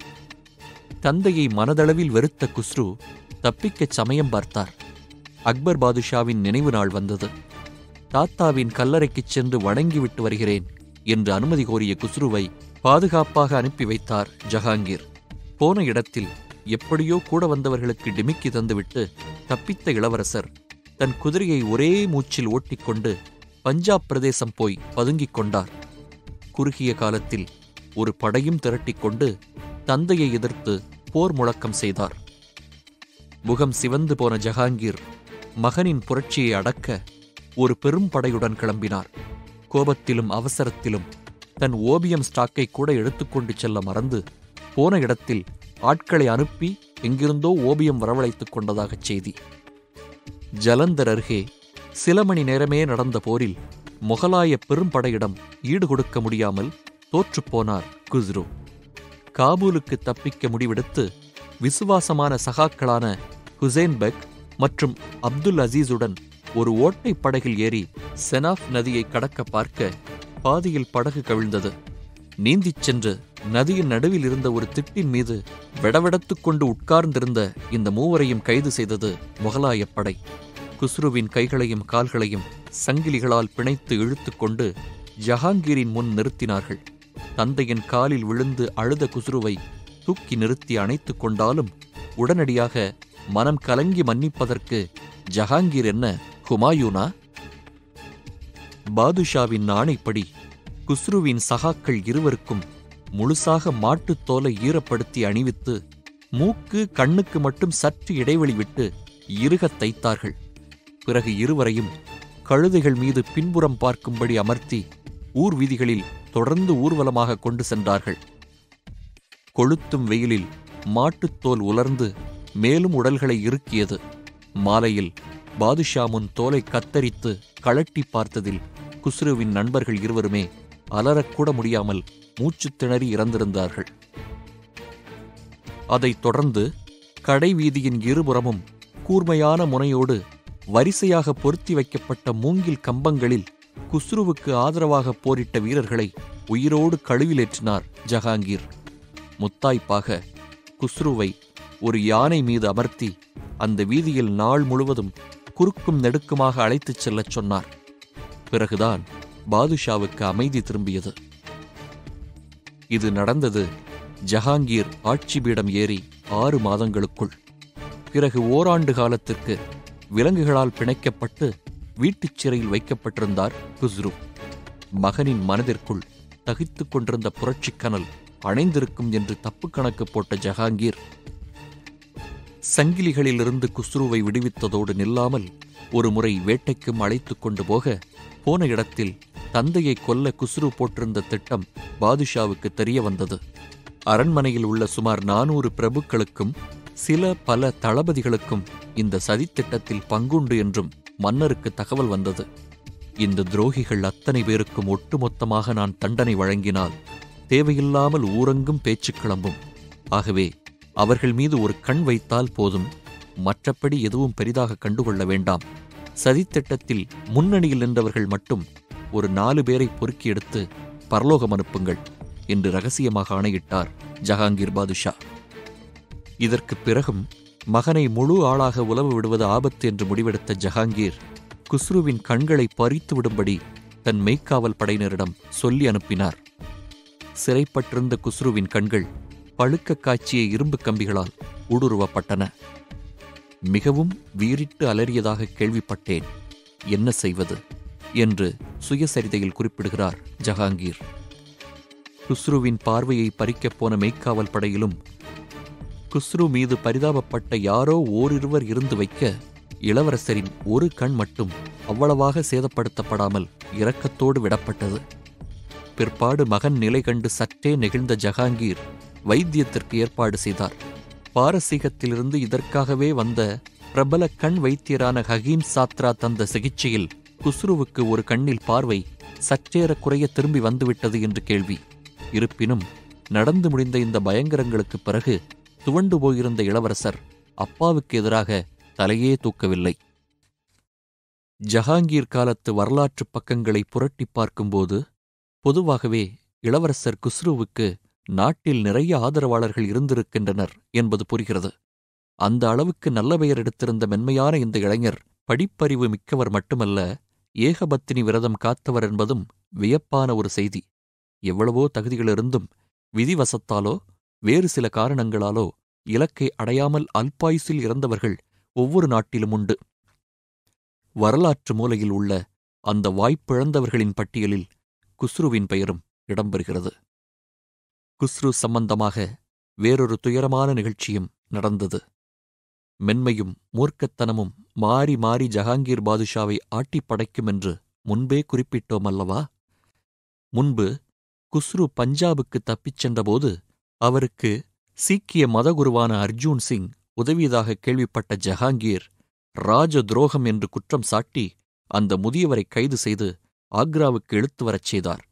Speaker 1: தந்தையை மனதளவில் வெறுத்த குஸ்ரு தப்பிக்கச் சமயம் பார்த்தார் அக்பர் பாதுஷாவின் நினைவு நாள் வந்தது தாத்தாவின் கல்லறைக்குச் சென்று வணங்கிவிட்டு வருகிறேன் என்று அனுமதி கோரிய குஸ்ருவை பாதுகாப்பாக அனுப்பி வைத்தார் ஜஹாங்கீர் போன இடத்தில் எப்படியோ கூட வந்தவர்களுக்கு டிமிக்கி தந்துவிட்டு தப்பித்த இளவரசர் தன் குதிரையை ஒரே மூச்சில் ஓட்டிக்கொண்டு பஞ்சாப் பிரதேசம் போய் பதுங்கிக் கொண்டார் குறுகிய காலத்தில் ஒரு படையும் திரட்டிக்கொண்டு தந்தையை எதிர்த்து போர் முழக்கம் செய்தார் முகம் சிவந்து போன ஜஹாங்கீர் மகனின் புரட்சியை அடக்க ஒரு பெரும் படையுடன் கிளம்பினார் கோபத்திலும் அவசரத்திலும் தன் ஓபியம் ஸ்டாக்கை கூட எடுத்துக்கொண்டு செல்ல மறந்து போன இடத்தில் ஆட்களை அனுப்பி எங்கிருந்தோ ஓபியம் வரவழைத்துக் கொண்டதாகச் செய்தி ஜலந்தர் அருகே சில மணி நேரமே நடந்த போரில் முகலாய பெரும்படையிடம் ஈடு கொடுக்க முடியாமல் தோற்றுப்போனார் குஸ்ரு காபூலுக்கு தப்பிக்க முடிவெடுத்து விசுவாசமான சகாக்களான ஹுசேன் பெக் மற்றும் அப்துல் அசீஸுடன் ஒரு ஓட்டை படகில் ஏறி செனாஃப் நதியை கடக்க பார்க்க பாதியில் படகு கவிழ்ந்தது நீந்திச் சென்று நதியின் நடுவில் இருந்த ஒரு திட்டின் மீது விடவிடத்துக் கொண்டு உட்கார்ந்திருந்த இந்த மூவரையும் கைது செய்தது முகலாயப் படை குஸ்ருவின் கைகளையும் கால்களையும் சங்கிலிகளால் பிணைத்து இழுத்துக்கொண்டு ஜஹாங்கீரின் முன் நிறுத்தினார்கள் தந்தையின் காலில் விழுந்து அழுத குஸ்ருவை தூக்கி நிறுத்தி அணைத்துக் கொண்டாலும் உடனடியாக மனம் கலங்கி மன்னிப்பதற்கு ஜஹாங்கீர் என்ன ஹுமாயூனா பாதுஷாவின் ஆணைப்படி குஸ்ருவின் சகாக்கள் இருவருக்கும் முழுசாக மாட்டுத் தோலை ஈரப்படுத்தி அணிவித்து மூக்கு கண்ணுக்கு மட்டும் சற்று இடைவெளி விட்டு இறுகத் தைத்தார்கள் பிறகு இருவரையும் கழுதைகள் மீது பின்புறம் பார்க்கும்படி அமர்த்தி ஊர் வீதிகளில் தொடர்ந்து ஊர்வலமாக கொண்டு சென்றார்கள் கொளுத்தும் வெயிலில் மாட்டுத்தோல் உலர்ந்து மேலும் உடல்களை இறுக்கியது மாலையில் பாதுஷா முன் தோலை கத்தரித்து கழட்டி பார்த்ததில் குஸ்ருவின் நண்பர்கள் இருவருமே அலறக்கூட முடியாமல் மூச்சுத் திணறி இறந்திருந்தார்கள் அதைத் தொடர்ந்து கடை வீதியின் இருபுறமும் கூர்மையான முனையோடு வரிசையாக பொருத்தி வைக்கப்பட்ட மூங்கில் கம்பங்களில் குஸ்ருவுக்கு ஆதரவாக போரிட்ட வீரர்களை உயிரோடு கழுவிலேற்றினார் ஜஹாங்கீர் முத்தாய்ப்பாக குஸ்ருவை ஒரு யானை மீது அமர்த்தி அந்த வீதியில் நாள் முழுவதும் குறுக்கும் நெடுக்குமாக அழைத்துச் செல்லச் சொன்னார் பிறகுதான் பாதுஷாவுக்கு அமைதி திரும்பியது இது நடந்தது ஜஹாங்கீர் ஆட்சி பீடம் ஏறி ஆறு மாதங்களுக்குள் பிறகு ஓராண்டு காலத்திற்கு விலங்குகளால் பிணைக்கப்பட்டு வீட்டுச் சிறையில் வைக்கப்பட்டிருந்தார் குஸ்ரு மகனின் மனதிற்குள் தகித்துக் கொண்டிருந்த புரட்சிக் கனல் அணைந்திருக்கும் என்று தப்பு கணக்கு போட்ட ஜஹாங்கீர் சங்கிலிகளிலிருந்து குஸ்ருவை விடுவித்ததோடு நில்லாமல் ஒரு முறை வேட்டைக்கும் அழைத்துக் கொண்டு போக போன இடத்தில் தந்தையை கொல்ல குஸ்ரு போட்டிருந்த திட்டம் பாதுஷாவுக்கு தெரிய வந்தது அரண்மனையில் உள்ள சுமார் நானூறு பிரபுக்களுக்கும் சில பல தளபதிகளுக்கும் இந்த சதித்திட்டத்தில் பங்குண்டு என்றும் மன்னருக்கு தகவல் வந்தது இந்த துரோகிகள் அத்தனை பேருக்கும் ஒட்டுமொத்தமாக நான் தண்டனை வழங்கினால் தேவையில்லாமல் ஊரங்கும் பேச்சு கிளம்பும் ஆகவே அவர்கள் மீது ஒரு கண் வைத்தால் போதும் மற்றபடி எதுவும் பெரிதாக கண்டுகொள்ள வேண்டாம் சதித்திட்டத்தில் முன்னணியில் நின்றவர்கள் மட்டும் ஒரு நாலு பேரை பொறுக்கி எடுத்து பரலோகம் அனுப்புங்கள் என்று ரகசியமாக ஆணையிட்டார் ஜஹாங்கீர் பாதுஷா இதற்குப் பிறகும் மகனை முழு ஆளாக உலவ விடுவது ஆபத்து என்று முடிவெடுத்த ஜஹாங்கீர் குஸ்ருவின் கண்களை பறித்து விடும்படி தன் மெய்க்காவல் படையினரிடம் சொல்லி அனுப்பினார் சிறைப்பட்டிருந்த குஸ்ருவின் கண்கள் பழுக்க காய்ச்சிய இரும்பு கம்பிகளால் ஊடுருவப்பட்டன மிகவும் வீறிட்டு அலறியதாக கேள்விப்பட்டேன் என்ன செய்வது என்று சுயசரிதையில் குறிப்பிடுகிறார் ஜஹாங்கீர் குஸ்ருவின் பார்வையை பறிக்கப் போன மெய்க்காவல் படையிலும் குஸ்ரு மீது பரிதாபப்பட்ட யாரோ ஓரிருவர் இருந்து வைக்க இளவரசரின் ஒரு கண் மட்டும் அவ்வளவாக சேதப்படுத்தப்படாமல் இரக்கத்தோடு விடப்பட்டது பிற்பாடு மகன் நிலை கண்டு சற்றே நெகிழ்ந்த ஜஹாங்கீர் வைத்தியத்திற்கு ஏற்பாடு செய்தார் பாரசீகத்திலிருந்து இதற்காகவே வந்த பிரபல கண் வைத்தியரான ஹகீம் சாத்ரா தந்த சிகிச்சையில் குஸ்ருவுக்கு ஒரு கண்ணில் பார்வை சற்றேற குறைய திரும்பி வந்துவிட்டது என்று கேள்வி இருப்பினும் நடந்து முடிந்த இந்த பயங்கரங்களுக்குப் பிறகு துவண்டு போயிருந்த இளவரசர் அப்பாவுக்கு எதிராக தலையே தூக்கவில்லை ஜஹாங்கீர் காலத்து வரலாற்றுப் பக்கங்களை புரட்டிப் பார்க்கும்போது பொதுவாகவே இளவரசர் குஸ்ருவுக்கு நாட்டில் நிறைய ஆதரவாளர்கள் இருந்திருக்கின்றனர் என்பது புரிகிறது அந்த அளவுக்கு நல்ல பெயர் எடுத்திருந்த மென்மையான இந்த இளைஞர் படிப்பறிவு மிக்கவர் மட்டுமல்ல ஏகபத்தினி விரதம் காத்தவர் என்பதும் வியப்பான ஒரு செய்தி எவ்வளவோ தகுதிகளிருந்தும் விதிவசத்தாலோ வேறு சில காரணங்களாலோ இலக்கை அடையாமல் அல்பாயுசில் இறந்தவர்கள் ஒவ்வொரு நாட்டிலும் உண்டு வரலாற்று மூலையில் உள்ள அந்த வாய்ப்பிழந்தவர்களின் பட்டியலில் குஸ்ருவின் பெயரும் இடம்பெறுகிறது குஸ்ரு சம்பந்தமாக வேறொரு துயரமான நிகழ்ச்சியும் நடந்தது மென்மையும் மூர்க்கத்தனமும் மாறி மாறி ஜஹாங்கீர் பாதுஷாவை ஆட்டிப் படைக்கும் என்று முன்பே குறிப்பிட்டோம் அல்லவா முன்பு குஸ்ரு பஞ்சாபுக்கு தப்பிச் சென்றபோது அவருக்கு சீக்கிய மதகுருவான அர்ஜூன் சிங் உதவியதாக கேள்விப்பட்ட ஜஹாங்கீர் ராஜ துரோகம் என்று குற்றம் சாட்டி அந்த முதியவரை கைது செய்து ஆக்ராவுக்கு இழுத்து வரச் செய்தார்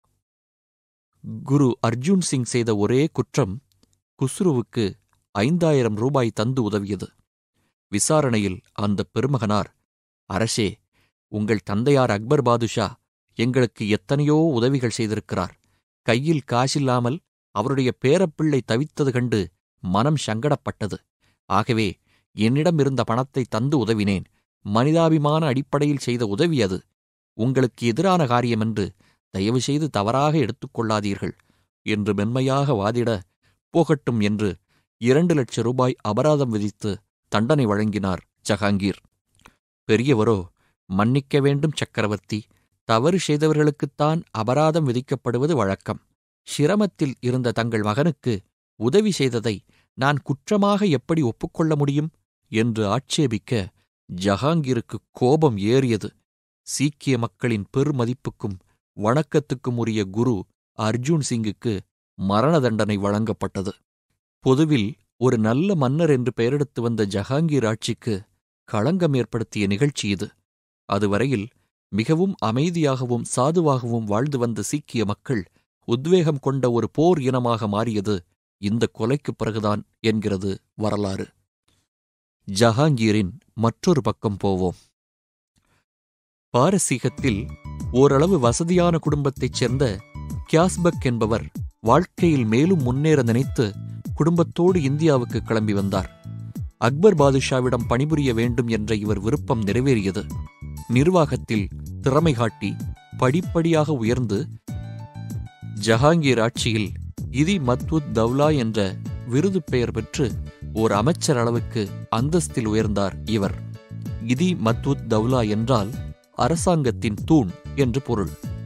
Speaker 1: குரு அர்ஜூன் சிங் செய்த ஒரே குற்றம் குஸ்ருவுக்கு ஐந்தாயிரம் ரூபாய் தந்து உதவியது விசாரணையில் அந்த பெருமகனார் அரசே உங்கள் தந்தையார் அக்பர் பாதுஷா எங்களுக்கு எத்தனையோ உதவிகள் செய்திருக்கிறார் கையில் காசில்லாமல் அவருடைய பேரப்பிள்ளை தவித்தது கண்டு மனம் சங்கடப்பட்டது ஆகவே என்னிடம் இருந்த பணத்தை தந்து உதவினேன் மனிதாபிமான அடிப்படையில் செய்த உதவி அது உங்களுக்கு எதிரான காரியமென்று தயவு செய்து தவறாக எடுத்துக்கொள்ளாதீர்கள் என்று மென்மையாக வாதிட போகட்டும் என்று இரண்டு லட்சம் ரூபாய் அபராதம் விதித்து தண்டனை வழங்கினார் ஜஹாங்கீர் பெரியவரோ மன்னிக்க வேண்டும் சக்கரவர்த்தி தவறு செய்தவர்களுக்குத்தான் அபராதம் விதிக்கப்படுவது வழக்கம் சிரமத்தில் இருந்த தங்கள் மகனுக்கு உதவி செய்ததை நான் குற்றமாக எப்படி ஒப்புக்கொள்ள முடியும் என்று ஆட்சேபிக்க ஜஹாங்கீருக்கு கோபம் ஏறியது சீக்கிய மக்களின் பெருமதிப்புக்கும் வணக்கத்துக்கும் உரிய குரு அர்ஜூன் சிங்குக்கு மரண தண்டனை வழங்கப்பட்டது பொதுவில் ஒரு நல்ல மன்னர் என்று பெயரெடுத்து வந்த ஜஹாங்கீர் ஆட்சிக்கு களங்கம் ஏற்படுத்திய நிகழ்ச்சி இது அதுவரையில் மிகவும் அமைதியாகவும் சாதுவாகவும் வாழ்ந்து வந்த சீக்கிய மக்கள் உத்வேகம் கொண்ட ஒரு போர் இனமாக மாறியது இந்த கொலைக்குப் பிறகுதான் என்கிறது வரலாறு ஜஹாங்கீரின் மற்றொரு பக்கம் போவோம் பாரசீகத்தில் ஓரளவு வசதியான குடும்பத்தைச் சேர்ந்த கியாஸ்பக் என்பவர் வாழ்க்கையில் மேலும் முன்னேற நினைத்து குடும்பத்தோடு இந்தியாவுக்கு கிளம்பி வந்தார் அக்பர் பாதுஷாவிடம் பணிபுரிய வேண்டும் என்ற இவர் விருப்பம் நிறைவேறியது நிர்வாகத்தில் திறமை காட்டி படிப்படியாக உயர்ந்து ஜஹாங்கீர் ஆட்சியில் இதி மத்வுத் தவ்லா என்ற விருது பெயர் பெற்று ஓர் அமைச்சர் அளவுக்கு அந்தஸ்தில் உயர்ந்தார் இவர் இதி மத்வுத் தவ்லா என்றால் அரசாங்கத்தின் தூண் என்று பொருள்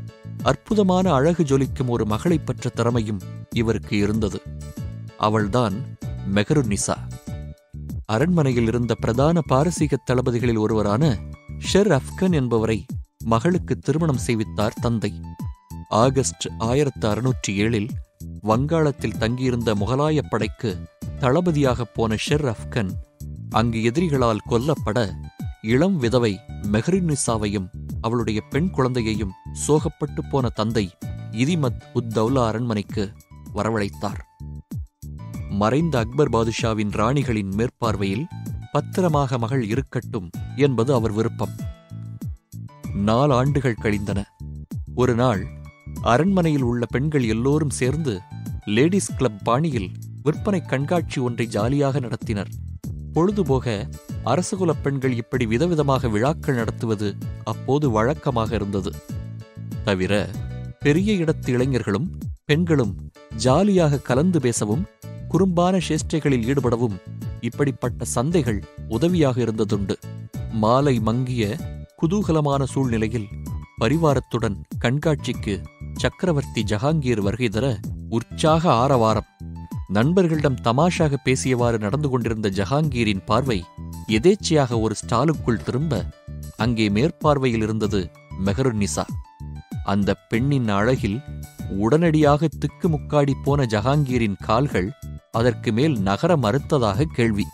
Speaker 1: அற்புதமான அழகு ஜொலிக்கும் ஒரு மகளைப் பெற்ற திறமையும் இவருக்கு இருந்தது அவள்தான் மெஹருநிசா அரண்மனையில் இருந்த பிரதான பாரசீக தளபதிகளில் ஒருவரான ஷெர் அப்கன் என்பவரை மகளுக்கு திருமணம் செய்வித்தார் தந்தை ஆகஸ்ட் ஆயிரத்து அறுநூற்றி ஏழில் வங்காளத்தில் தங்கியிருந்த முகலாயப் படைக்கு தளபதியாகப் போன ஷெர் அப்கன் அங்கு எதிரிகளால் கொல்லப்பட இளம் விதவை மெஹரினிசாவையும் அவளுடைய பெண் குழந்தையையும் சோகப்பட்டு போன தந்தை இதிமத் உத் தௌலா அரண்மனைக்கு வரவழைத்தார் மறைந்த அக்பர் பாதுஷாவின் ராணிகளின் மேற்பார்வையில் பத்திரமாக மகள் இருக்கட்டும் என்பது அவர் விருப்பம் நாலு ஆண்டுகள் கழிந்தன ஒரு நாள் அரண்மனையில் உள்ள பெண்கள் எல்லோரும் சேர்ந்து லேடிஸ் கிளப் பாணியில் விற்பனை கண்காட்சி ஒன்றை ஜாலியாக நடத்தினர் பொழுதுபோக அரசகுலப் பெண்கள் இப்படி விதவிதமாக விழாக்கள் நடத்துவது அப்போது வழக்கமாக இருந்தது தவிர பெரிய இடத்து இளைஞர்களும் பெண்களும் ஜாலியாக கலந்து பேசவும் குறும்பான சேஷ்டைகளில் ஈடுபடவும் இப்படிப்பட்ட சந்தைகள் உதவியாக இருந்ததுண்டு மாலை மங்கிய குதூகலமான சூழ்நிலையில் பரிவாரத்துடன் கண்காட்சிக்கு சக்கரவர்த்தி ஜஹாங்கீர் வருகை தர உற்சாக ஆரவாரம் நண்பர்களிடம் தமாஷாக பேசியவாறு நடந்து கொண்டிருந்த ஜஹாங்கீரின் பார்வை எதேச்சையாக ஒரு ஸ்டாலுக்குள் திரும்ப அங்கே மேற்பார்வையில் இருந்தது மெஹருநிசா அந்த பெண்ணின் அழகில் உடனடியாக திக்குமுக்காடி போன ஜஹாங்கீரின் கால்கள் அதற்கு மேல் நகர மறுத்ததாக கேள்வி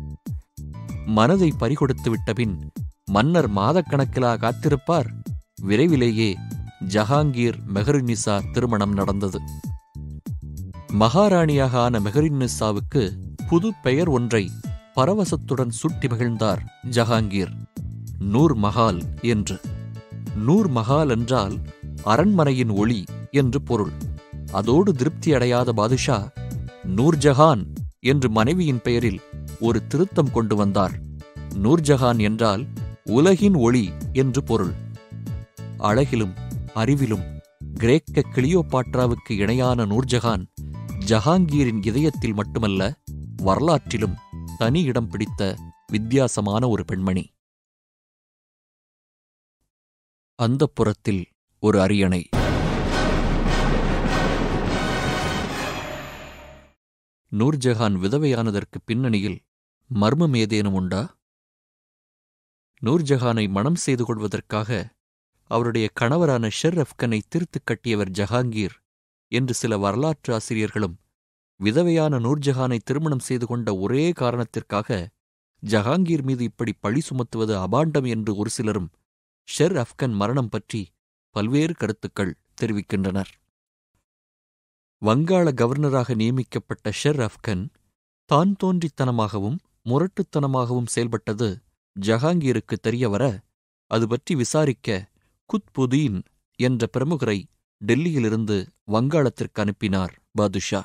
Speaker 1: மனதை பறிகொடுத்து விட்டபின் மன்னர் மாதக்கணக்கிலா காத்திருப்பார் விரைவிலேயே ஜஹாங்கீர் மெஹருநிசா திருமணம் நடந்தது மகாராணியாக ஆன மெஹருநிசாவுக்கு புது பெயர் ஒன்றை பரவசத்துடன் சுட்டி மகிழ்ந்தார் ஜஹாங்கீர் நூர் மஹால் என்று நூர் மஹால் என்றால் அரண்மனையின் ஒளி என்று பொருள் அதோடு திருப்தி அடையாத பாதுஷா நூர்ஜஹான் என்று மனைவியின் பெயரில் ஒரு திருத்தம் கொண்டு வந்தார் நூர்ஜஹான் என்றால் உலகின் ஒளி என்று பொருள் அழகிலும் அறிவிலும் கிரேக்க கிளியோபாட்ராவுக்கு இணையான நூர்ஜஹான் ஜஹாங்கீரின் இதயத்தில் மட்டுமல்ல வரலாற்றிலும் தனி இடம் பிடித்த வித்தியாசமான ஒரு பெண்மணி அந்தப்புறத்தில் ஒரு அரியணை நூர்ஜஹான் விதவையானதற்கு பின்னணியில் மர்மம் ஏதேனும் உண்டா நூர்ஜஹானை மணம் செய்து கொள்வதற்காக அவருடைய கணவரான ஷெர் அப்கனை தீர்த்துக் கட்டியவர் ஜஹாங்கீர் என்று சில வரலாற்று ஆசிரியர்களும் விதவையான நூர்ஜஹானை திருமணம் செய்து கொண்ட ஒரே காரணத்திற்காக ஜஹாங்கீர் மீது இப்படி பழி சுமத்துவது அபாண்டம் என்று ஒரு சிலரும் ஷெர் அப்கன் மரணம் பற்றி பல்வேறு கருத்துக்கள் தெரிவிக்கின்றனர் வங்காள கவர்னராக நியமிக்கப்பட்ட ஷெர் அப்கன் தான் தோன்றித்தனமாகவும் முரட்டுத்தனமாகவும் செயல்பட்டது ஜஹாங்கீருக்கு தெரியவர அது பற்றி விசாரிக்க குத்புதீன் என்ற பிரமுகரை டெல்லியிலிருந்து வங்காளத்திற்கு அனுப்பினார் பாதுஷா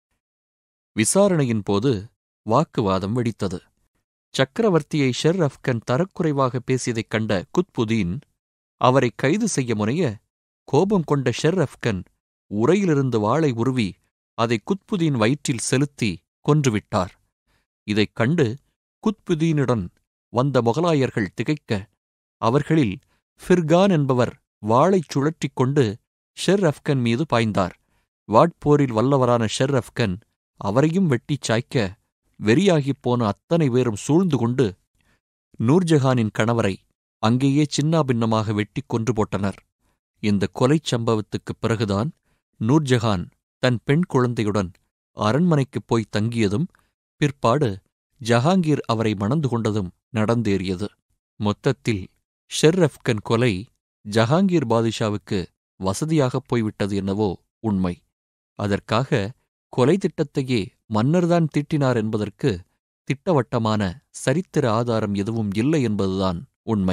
Speaker 1: விசாரணையின் போது வாக்குவாதம் வெடித்தது சக்கரவர்த்தியை ஷெர் அப்கன் தரக்குறைவாக பேசியதைக் கண்ட குத்புதீன் அவரை கைது செய்ய முனைய கோபம் கொண்ட ஷெர் அப்கன் உரையிலிருந்து வாளை உருவி அதை குத்புதீன் வயிற்றில் செலுத்தி கொன்றுவிட்டார் இதைக் கண்டு குத்புதீனுடன் வந்த முகலாயர்கள் திகைக்க அவர்களில் ஃபிர்கான் என்பவர் வாளைச் சுழற்றிக் கொண்டு ஷெர் அப்கன் மீது பாய்ந்தார் வாட்போரில் வல்லவரான ஷெர் அப்கன் அவரையும் வெட்டிச் சாய்க்க வெறியாகிப் போன அத்தனை பேரும் சூழ்ந்து கொண்டு நூர்ஜஹானின் கணவரை அங்கேயே சின்னாபின்னமாக வெட்டிக் கொன்று போட்டனர் இந்த கொலைச் சம்பவத்துக்குப் பிறகுதான் நூர்ஜஹான் தன் பெண் குழந்தையுடன் அரண்மனைக்குப் போய் தங்கியதும் பிற்பாடு ஜஹாங்கீர் அவரை மணந்து கொண்டதும் நடந்தேறியது மொத்தத்தில் ஷெர் அப்கன் கொலை ஜஹாங்கீர் பாதுஷாவுக்கு வசதியாகப் போய்விட்டது என்னவோ உண்மை அதற்காக கொலை திட்டத்தையே மன்னர்தான் தீட்டினார் என்பதற்கு திட்டவட்டமான சரித்திர ஆதாரம் எதுவும் இல்லை என்பதுதான் உண்மை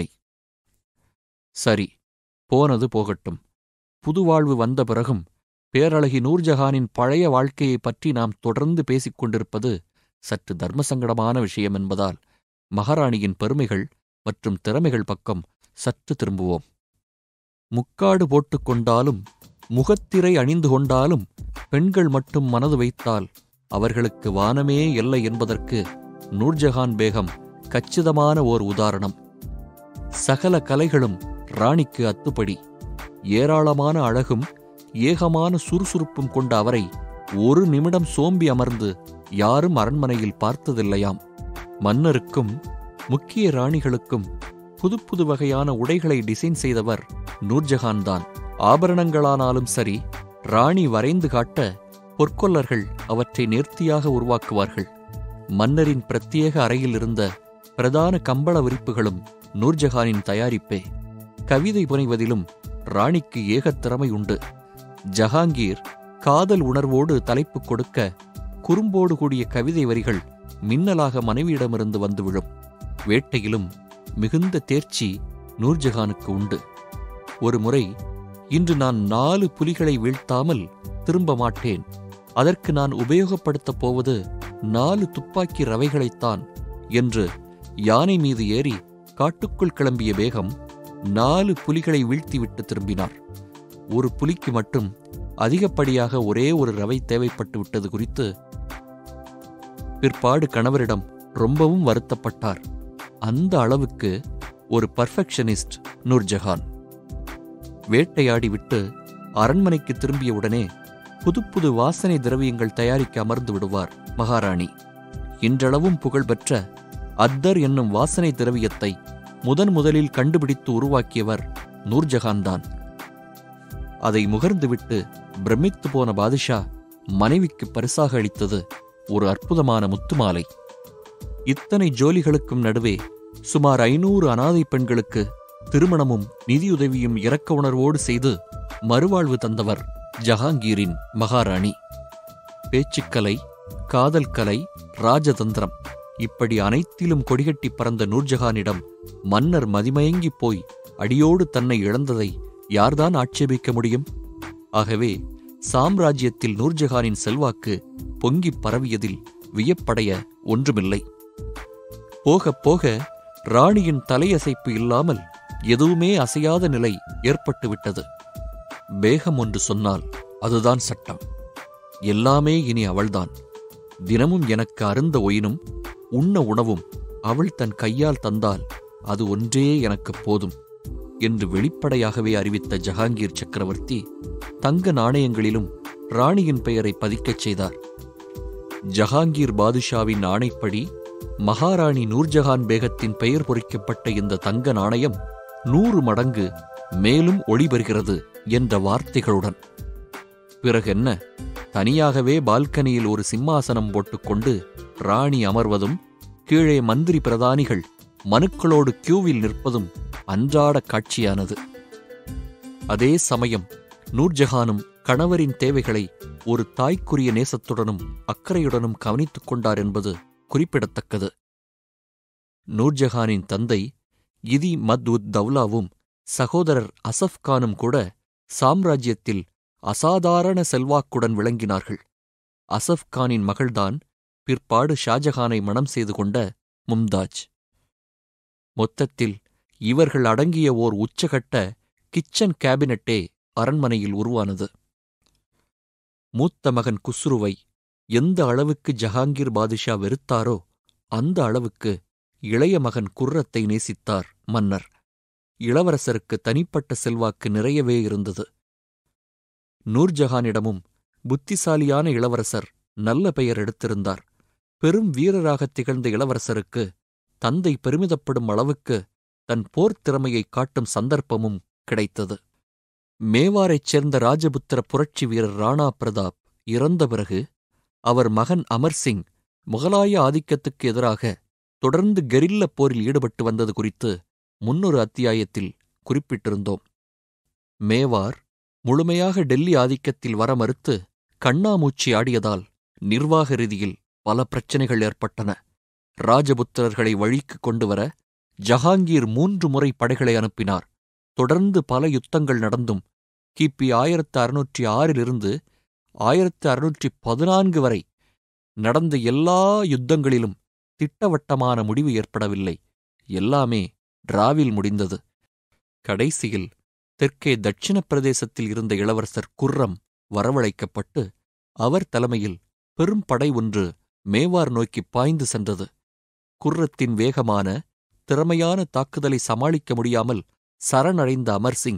Speaker 1: சரி போனது போகட்டும் புதுவாழ்வு வந்த பிறகும் பேரழகி நூர்ஜஹானின் பழைய வாழ்க்கையைப் பற்றி நாம் தொடர்ந்து பேசிக் கொண்டிருப்பது சற்று தர்மசங்கடமான விஷயம் என்பதால் மகாராணியின் பெருமைகள் மற்றும் திறமைகள் பக்கம் சற்று திரும்புவோம் முக்காடு போட்டுக் கொண்டாலும் முகத்திரை அணிந்து கொண்டாலும் பெண்கள் மட்டும் மனது வைத்தால் அவர்களுக்கு வானமே எல்லை என்பதற்கு நூர்ஜஹான் பேகம் கச்சிதமான ஓர் உதாரணம் சகல கலைகளும் ராணிக்கு அத்துப்படி ஏராளமான அழகும் ஏகமான சுறுசுறுப்பும் கொண்ட அவரை ஒரு நிமிடம் சோம்பி அமர்ந்து யாரும் அரண்மனையில் பார்த்ததில்லையாம் மன்னருக்கும் முக்கிய ராணிகளுக்கும் புது புது வகையான உடைகளை டிசைன் செய்தவர் நூர்ஜஹான் தான் ஆபரணங்களானாலும் சரி ராணி வரைந்து காட்ட பொற்கொல்லர்கள் அவற்றை நேர்த்தியாக உருவாக்குவார்கள் மன்னரின் பிரத்யேக அறையில் இருந்த பிரதான கம்பள விரிப்புகளும் நூர்ஜஹானின் தயாரிப்பே கவிதை புனைவதிலும் ராணிக்கு ஏகத் திறமை உண்டு ஜஹாங்கீர் காதல் உணர்வோடு தலைப்பு கொடுக்க குறும்போடு கூடிய கவிதை வரிகள் மின்னலாக மனைவியிடமிருந்து வந்து விழும் வேட்டையிலும் மிகுந்த தேர்ச்சி நூர்ஜஹானுக்கு உண்டு ஒரு முறை இன்று நான் நாலு புலிகளை வீழ்த்தாமல் திரும்ப மாட்டேன் அதற்கு நான் உபயோகப்படுத்தப் போவது நாலு துப்பாக்கி ரவைகளைத்தான் என்று யானை மீது ஏறி காட்டுக்குள் கிளம்பிய வேகம் நாலு புலிகளை வீழ்த்திவிட்டு திரும்பினார் ஒரு புலிக்கு மட்டும் அதிகப்படியாக ஒரே ஒரு ரவை தேவைப்பட்டு விட்டது குறித்து பிற்பாடு கணவரிடம் ரொம்பவும் வருத்தப்பட்டார் அந்த அளவுக்கு ஒரு பர்ஃபெக்ஷனிஸ்ட் நூர்ஜஹான் வேட்டையாடி விட்டு அரண்மனைக்கு திரும்பிய உடனே புது புது வாசனை திரவியங்கள் தயாரிக்க அமர்ந்து விடுவார் மகாராணி இன்றளவும் புகழ்பெற்ற அத்தர் என்னும் வாசனை திரவியத்தை முதன் முதலில் கண்டுபிடித்து உருவாக்கியவர் நூர்ஜஹான் தான் அதை முகர்ந்துவிட்டு பிரமித்து போன பாதுஷா மனைவிக்கு பரிசாக அளித்தது ஒரு அற்புதமான முத்துமாலை இத்தனை ஜோலிகளுக்கும் நடுவே சுமார் ஐநூறு அனாதை பெண்களுக்கு திருமணமும் நிதியுதவியும் இரக்க உணர்வோடு செய்து மறுவாழ்வு தந்தவர் ஜஹாங்கீரின் மகாராணி பேச்சுக்கலை காதல் கலை ராஜதந்திரம் இப்படி அனைத்திலும் கொடிகட்டி பறந்த நூர்ஜஹானிடம் மன்னர் மதிமயங்கிப் போய் அடியோடு தன்னை இழந்ததை யார்தான் ஆட்சேபிக்க முடியும் ஆகவே சாம்ராஜ்யத்தில் நூர்ஜஹானின் செல்வாக்கு பொங்கிப் பரவியதில் வியப்படைய ஒன்றுமில்லை போகப் போக ராணியின் தலையசைப்பு இல்லாமல் எதுவுமே அசையாத நிலை ஏற்பட்டுவிட்டது பேகம் ஒன்று சொன்னால் அதுதான் சட்டம் எல்லாமே இனி அவள்தான் தினமும் எனக்கு அருந்த ஒயினும் உண்ண உணவும் அவள் தன் கையால் தந்தால் அது ஒன்றே எனக்குப் போதும் என்று வெளிப்படையாகவே அறிவித்த ஜஹாங்கீர் சக்கரவர்த்தி தங்க நாணயங்களிலும் ராணியின் பெயரை பதிக்கச் செய்தார் ஜஹாங்கீர் பாதுஷாவின் ஆணைப்படி மகாராணி நூர்ஜஹான் பேகத்தின் பெயர் பொறிக்கப்பட்ட இந்த தங்க நாணயம் நூறு மடங்கு மேலும் ஒளி பெறுகிறது என்ற வார்த்தைகளுடன் பிறகென்ன தனியாகவே பால்கனியில் ஒரு சிம்மாசனம் போட்டுக்கொண்டு ராணி அமர்வதும் கீழே மந்திரி பிரதானிகள் மனுக்களோடு கியூவில் நிற்பதும் அன்றாட காட்சியானது அதே சமயம் நூர்ஜஹானும் கணவரின் தேவைகளை ஒரு தாய்க்குரிய நேசத்துடனும் அக்கறையுடனும் கவனித்துக் கொண்டார் என்பது குறிப்பிடத்தக்கது நூர்ஜஹானின் தந்தை இதி மத் உத் தௌலாவும் சகோதரர் அசஃப் கானும் கூட சாம்ராஜ்யத்தில் அசாதாரண செல்வாக்குடன் விளங்கினார்கள் அசஃப் கானின் மகள்தான் பிற்பாடு ஷாஜஹானை மணம் செய்து கொண்ட மும்தாஜ் மொத்தத்தில் இவர்கள் அடங்கிய ஓர் உச்சகட்ட கிச்சன் கேபினட்டே அரண்மனையில் உருவானது மூத்த மகன் குஸ்ருவை எந்த அளவுக்கு ஜஹாங்கீர் பாதுஷா வெறுத்தாரோ அந்த அளவுக்கு இளைய மகன் குர்ரத்தை நேசித்தார் மன்னர் இளவரசருக்கு தனிப்பட்ட செல்வாக்கு நிறையவே இருந்தது நூர்ஜஹானிடமும் புத்திசாலியான இளவரசர் நல்ல பெயர் எடுத்திருந்தார் பெரும் வீரராகத் திகழ்ந்த இளவரசருக்கு தந்தை பெருமிதப்படும் அளவுக்கு தன் போர்த் திறமையைக் காட்டும் சந்தர்ப்பமும் கிடைத்தது மேவாரைச் சேர்ந்த ராஜபுத்திர புரட்சி வீரர் ராணா பிரதாப் இறந்த பிறகு அவர் மகன் அமர் சிங் முகலாய ஆதிக்கத்துக்கு எதிராக தொடர்ந்து கெரில்ல போரில் ஈடுபட்டு வந்தது குறித்து முன்னொரு அத்தியாயத்தில் குறிப்பிட்டிருந்தோம் மேவார் முழுமையாக டெல்லி ஆதிக்கத்தில் வர மறுத்து கண்ணாமூச்சி ஆடியதால் நிர்வாக ரீதியில் பல பிரச்சனைகள் ஏற்பட்டன ராஜபுத்திரர்களை வழிக்கு கொண்டு வர ஜஹாங்கீர் மூன்று முறை படைகளை அனுப்பினார் தொடர்ந்து பல யுத்தங்கள் நடந்தும் கிபி ஆயிரத்து அறுநூற்றி ஆறிலிருந்து ஆயிரத்து அறுநூற்றி பதினான்கு வரை நடந்த எல்லா யுத்தங்களிலும் திட்டவட்டமான முடிவு ஏற்படவில்லை எல்லாமே டிராவில் முடிந்தது கடைசியில் தெற்கே தட்சிண பிரதேசத்தில் இருந்த இளவரசர் குர்ரம் வரவழைக்கப்பட்டு அவர் தலைமையில் பெரும் படை ஒன்று மேவார் நோக்கி பாய்ந்து சென்றது குர்ரத்தின் வேகமான திறமையான தாக்குதலை சமாளிக்க முடியாமல் சரணடைந்த அமர் சிங்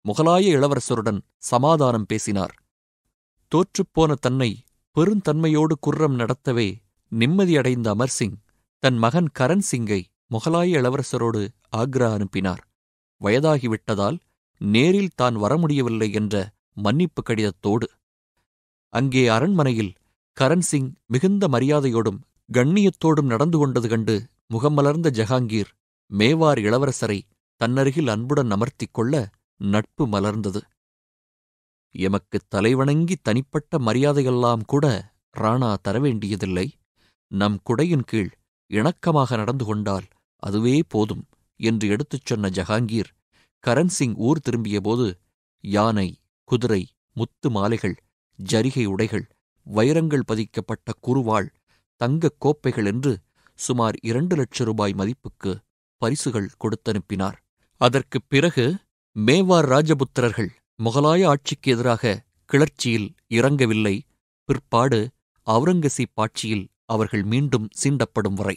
Speaker 1: முகலாய இளவரசருடன் சமாதானம் பேசினார் தோற்றுப்போன தன்னை பெருந்தன்மையோடு குர்ரம் நடத்தவே நிம்மதியடைந்த அமர்சிங் தன் மகன் கரண் சிங்கை முகலாய இளவரசரோடு ஆக்ரா அனுப்பினார் வயதாகிவிட்டதால் நேரில் தான் வர முடியவில்லை என்ற மன்னிப்பு கடிதத்தோடு அங்கே அரண்மனையில் கரண் சிங் மிகுந்த மரியாதையோடும் கண்ணியத்தோடும் நடந்து கொண்டது கண்டு முகமலர்ந்த ஜஹாங்கீர் மேவார் இளவரசரை தன்னருகில் அன்புடன் அமர்த்திக் கொள்ள நட்பு மலர்ந்தது எமக்கு தலைவணங்கி தனிப்பட்ட மரியாதையெல்லாம் கூட ராணா தரவேண்டியதில்லை நம் குடையின் கீழ் இணக்கமாக நடந்து கொண்டால் அதுவே போதும் என்று எடுத்துச் சொன்ன ஜஹாங்கீர் கரன்சிங் ஊர் திரும்பியபோது யானை குதிரை முத்து மாலைகள் ஜரிகை உடைகள் வைரங்கள் பதிக்கப்பட்ட குறுவாள் தங்கக் கோப்பைகள் என்று சுமார் இரண்டு லட்ச ரூபாய் மதிப்புக்கு பரிசுகள் கொடுத்தனுப்பினார் அதற்குப் பிறகு மேவார் ராஜபுத்திரர்கள் முகலாய ஆட்சிக்கு எதிராக கிளர்ச்சியில் இறங்கவில்லை பிற்பாடு அவுரங்கசீப் ஆட்சியில் அவர்கள் மீண்டும் சீண்டப்படும் வரை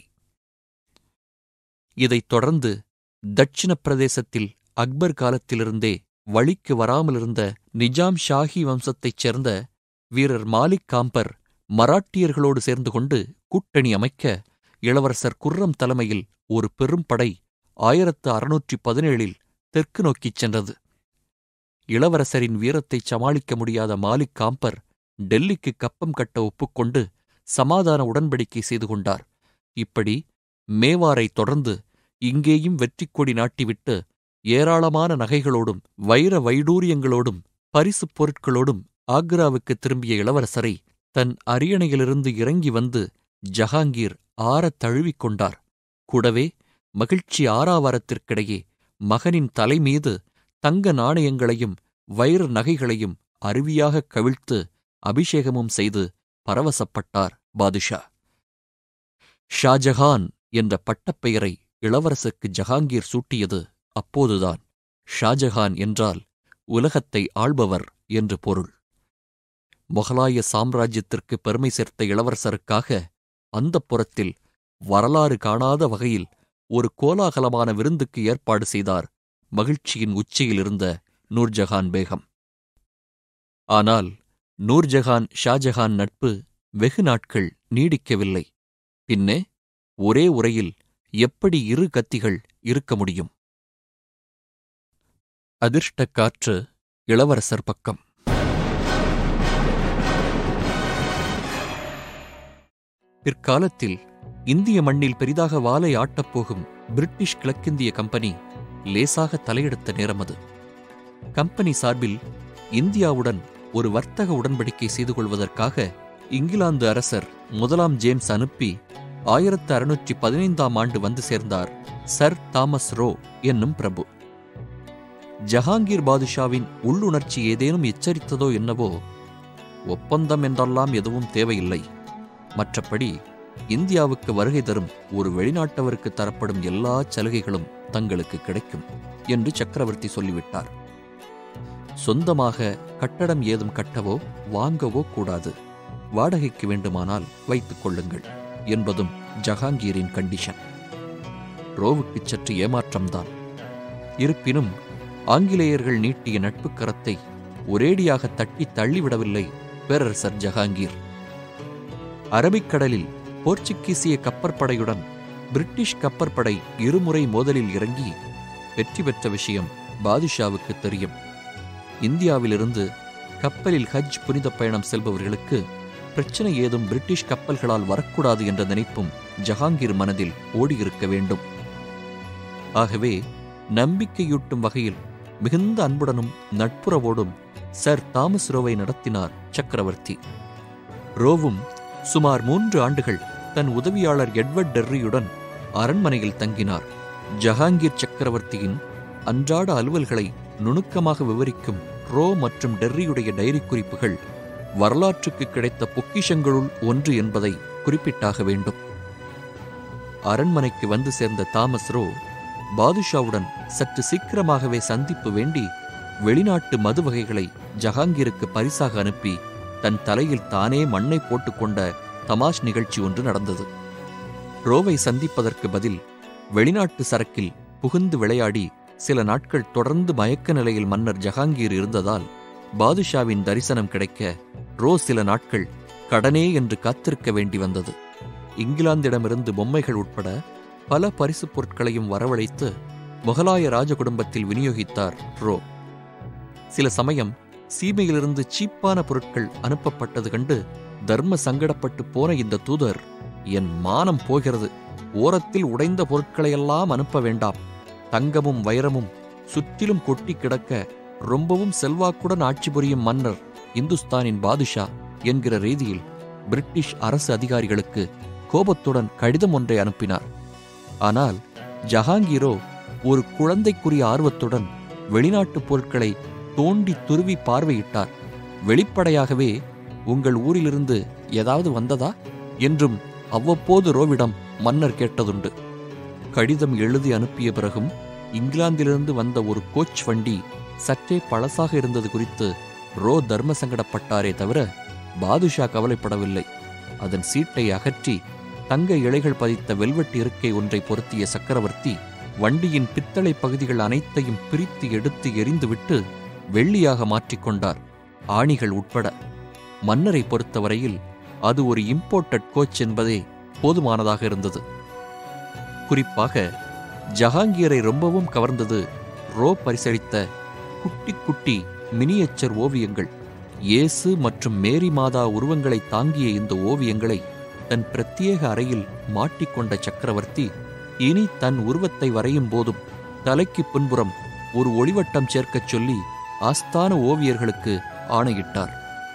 Speaker 1: இதைத் தொடர்ந்து தட்சிண பிரதேசத்தில் அக்பர் காலத்திலிருந்தே வழிக்கு வராமலிருந்த நிஜாம் ஷாஹி வம்சத்தைச் சேர்ந்த வீரர் மாலிக் காம்பர் மராட்டியர்களோடு சேர்ந்து கொண்டு கூட்டணி அமைக்க இளவரசர் குர்ரம் தலைமையில் ஒரு பெரும் படை ஆயிரத்து அறுநூற்றி பதினேழில் தெற்கு நோக்கிச் சென்றது இளவரசரின் வீரத்தைச் சமாளிக்க முடியாத மாலிக் காம்பர் டெல்லிக்கு கப்பம் கட்ட ஒப்புக்கொண்டு சமாதான உடன்படிக்கை செய்து கொண்டார் இப்படி மேவாரைத் தொடர்ந்து இங்கேயும் வெற்றிக் கொடி நாட்டிவிட்டு ஏராளமான நகைகளோடும் வைர வைடூரியங்களோடும் பரிசுப் பொருட்களோடும் ஆக்ராவுக்கு திரும்பிய இளவரசரை தன் அரியணையிலிருந்து இறங்கி வந்து ஜஹாங்கீர் ஆறத் தழுவிக் கொண்டார் கூடவே மகிழ்ச்சி ஆறாவாரத்திற்கிடையே மகனின் தலைமீது தங்க நாணயங்களையும் வைர நகைகளையும் அருவியாகக் கவிழ்த்து அபிஷேகமும் செய்து பரவசப்பட்டார் பாதுஷா ஷாஜஹான் என்ற பட்டப்பெயரை இளவரசருக்கு ஜஹாங்கீர் சூட்டியது அப்போதுதான் ஷாஜஹான் என்றால் உலகத்தை ஆள்பவர் என்று பொருள் முகலாய சாம்ராஜ்யத்திற்கு பெருமை சேர்த்த இளவரசருக்காக அந்தப் புறத்தில் வரலாறு காணாத வகையில் ஒரு கோலாகலமான விருந்துக்கு ஏற்பாடு செய்தார் மகிழ்ச்சியின் உச்சியில் இருந்த நூர்ஜஹான் பேகம் ஆனால் நூர்ஜஹான் ஷாஜஹான் நட்பு வெகு நாட்கள் நீடிக்கவில்லை பின்னே ஒரே உரையில் எப்படி இரு கத்திகள் இருக்க முடியும் அதிர்ஷ்டக் காற்று இளவரசர் பக்கம் பிற்காலத்தில் இந்திய மண்ணில் பெரிதாக வாலை ஆட்டப்போகும் பிரிட்டிஷ் கிழக்கிந்திய கம்பெனி லேசாக தலையெடுத்த நேரம் அது கம்பெனி சார்பில் இந்தியாவுடன் ஒரு வர்த்தக உடன்படிக்கை செய்து கொள்வதற்காக இங்கிலாந்து அரசர் முதலாம் ஜேம்ஸ் அனுப்பி ஆயிரத்து அறுநூற்றி பதினைந்தாம் ஆண்டு வந்து சேர்ந்தார் சர் தாமஸ் ரோ என்னும் பிரபு ஜஹாங்கீர் பாதுஷாவின் உள்ளுணர்ச்சி ஏதேனும் எச்சரித்ததோ என்னவோ ஒப்பந்தம் என்றெல்லாம் எதுவும் தேவையில்லை மற்றபடி இந்தியாவுக்கு வருகை தரும் ஒரு வெளிநாட்டவருக்கு தரப்படும் எல்லா சலுகைகளும் தங்களுக்கு கிடைக்கும் என்று சக்கரவர்த்தி சொல்லிவிட்டார் சொந்தமாக கட்டடம் ஏதும் கட்டவோ வாங்கவோ கூடாது வாடகைக்கு வேண்டுமானால் வைத்துக் கொள்ளுங்கள் என்பதும் ஜஹாங்கீரின் கண்டிஷன் ரோவுக்குச் சற்று ஏமாற்றம்தான் இருப்பினும் ஆங்கிலேயர்கள் நீட்டிய நட்புக் கரத்தை ஒரேடியாக தட்டி தள்ளிவிடவில்லை பேரரசர் ஜஹாங்கீர் அரபிக்கடலில் போர்ச்சுகீசிய கப்பற்படையுடன் பிரிட்டிஷ் கப்பற்படை இருமுறை மோதலில் இறங்கி வெற்றி பெற்ற விஷயம் பாதுஷாவுக்கு தெரியும் இந்தியாவிலிருந்து கப்பலில் ஹஜ் புனித பயணம் செல்பவர்களுக்கு பிரச்சனை ஏதும் பிரிட்டிஷ் கப்பல்களால் வரக்கூடாது என்ற நினைப்பும் ஜஹாங்கீர் மனதில் ஓடியிருக்க வேண்டும் ஆகவே நம்பிக்கையூட்டும் வகையில் மிகுந்த அன்புடனும் நட்புறவோடும் சர் தாமஸ் ரோவை நடத்தினார் சக்கரவர்த்தி ரோவும் சுமார் மூன்று ஆண்டுகள் தன் உதவியாளர் எட்வர்ட் டெர்ரியுடன் அரண்மனையில் தங்கினார் ஜஹாங்கீர் சக்கரவர்த்தியின் அன்றாட அலுவல்களை நுணுக்கமாக விவரிக்கும் ரோ மற்றும் டெர்ரியுடைய டைரி குறிப்புகள் வரலாற்றுக்கு கிடைத்த பொக்கிஷங்களுள் ஒன்று என்பதை குறிப்பிட்டாக வேண்டும் அரண்மனைக்கு வந்து சேர்ந்த தாமஸ் ரோ பாதுஷாவுடன் சற்று சீக்கிரமாகவே சந்திப்பு வேண்டி வெளிநாட்டு மது வகைகளை ஜஹாங்கீருக்கு பரிசாக அனுப்பி தன் தலையில் தானே மண்ணை போட்டுக்கொண்ட தமாஷ் நிகழ்ச்சி ஒன்று நடந்தது ரோவை சந்திப்பதற்கு பதில் வெளிநாட்டு சரக்கில் புகுந்து விளையாடி சில நாட்கள் தொடர்ந்து மயக்க நிலையில் மன்னர் ஜஹாங்கீர் இருந்ததால் பாதுஷாவின் தரிசனம் கிடைக்க ரோ சில நாட்கள் கடனே என்று காத்திருக்க வேண்டி வந்தது இங்கிலாந்திடமிருந்து பொம்மைகள் உட்பட பல பரிசுப் பொருட்களையும் வரவழைத்து முகலாய ராஜ குடும்பத்தில் விநியோகித்தார் ரோ சில சமயம் சீமையிலிருந்து சீப்பான பொருட்கள் அனுப்பப்பட்டது கண்டு தர்ம சங்கடப்பட்டு போன இந்த தூதர் என் மானம் போகிறது ஓரத்தில் உடைந்த பொருட்களையெல்லாம் அனுப்ப வேண்டாம் தங்கமும் வைரமும் சுற்றிலும் கொட்டி கிடக்க ரொம்பவும் செல்வாக்குடன் ஆட்சி புரியும் மன்னர் இந்துஸ்தானின் பாதுஷா என்கிற ரீதியில் பிரிட்டிஷ் அரசு அதிகாரிகளுக்கு கோபத்துடன் கடிதம் ஒன்றை அனுப்பினார் ஆனால் ஜஹாங்கீரோ ஒரு குழந்தைக்குரிய ஆர்வத்துடன் வெளிநாட்டுப் பொருட்களை தோண்டி துருவி பார்வையிட்டார் வெளிப்படையாகவே உங்கள் ஊரிலிருந்து ஏதாவது வந்ததா என்றும் அவ்வப்போது ரோவிடம் மன்னர் கேட்டதுண்டு கடிதம் எழுதி அனுப்பிய பிறகும் இங்கிலாந்திலிருந்து வந்த ஒரு கோச் வண்டி சற்றே பழசாக இருந்தது குறித்து ரோ தர்ம சங்கடப்பட்டாரே தவிர பாதுஷா கவலைப்படவில்லை அதன் சீட்டை அகற்றி தங்க இழைகள் பதித்த வெல்வெட்டு இருக்கை ஒன்றை பொருத்திய சக்கரவர்த்தி வண்டியின் பித்தளை பகுதிகள் அனைத்தையும் பிரித்து எடுத்து எரிந்துவிட்டு வெள்ளியாக மாற்றிக்கொண்டார் ஆணிகள் உட்பட மன்னரை பொறுத்தவரையில் அது ஒரு இம்போர்ட்டட் கோச் என்பதே போதுமானதாக இருந்தது குறிப்பாக ஜஹாங்கீரை ரொம்பவும் கவர்ந்தது ரோ பரிசளித்த குட்டி குட்டி மினியேச்சர் ஓவியங்கள் இயேசு மற்றும் மேரி மாதா உருவங்களை தாங்கிய இந்த ஓவியங்களை தன் பிரத்யேக அறையில் மாட்டிக்கொண்ட சக்கரவர்த்தி இனி தன் உருவத்தை வரையும் போதும் தலைக்கு பின்புறம் ஒரு ஒளிவட்டம் சேர்க்கச் சொல்லி ஆஸ்தான ஓவியர்களுக்கு ஆணையிட்டார்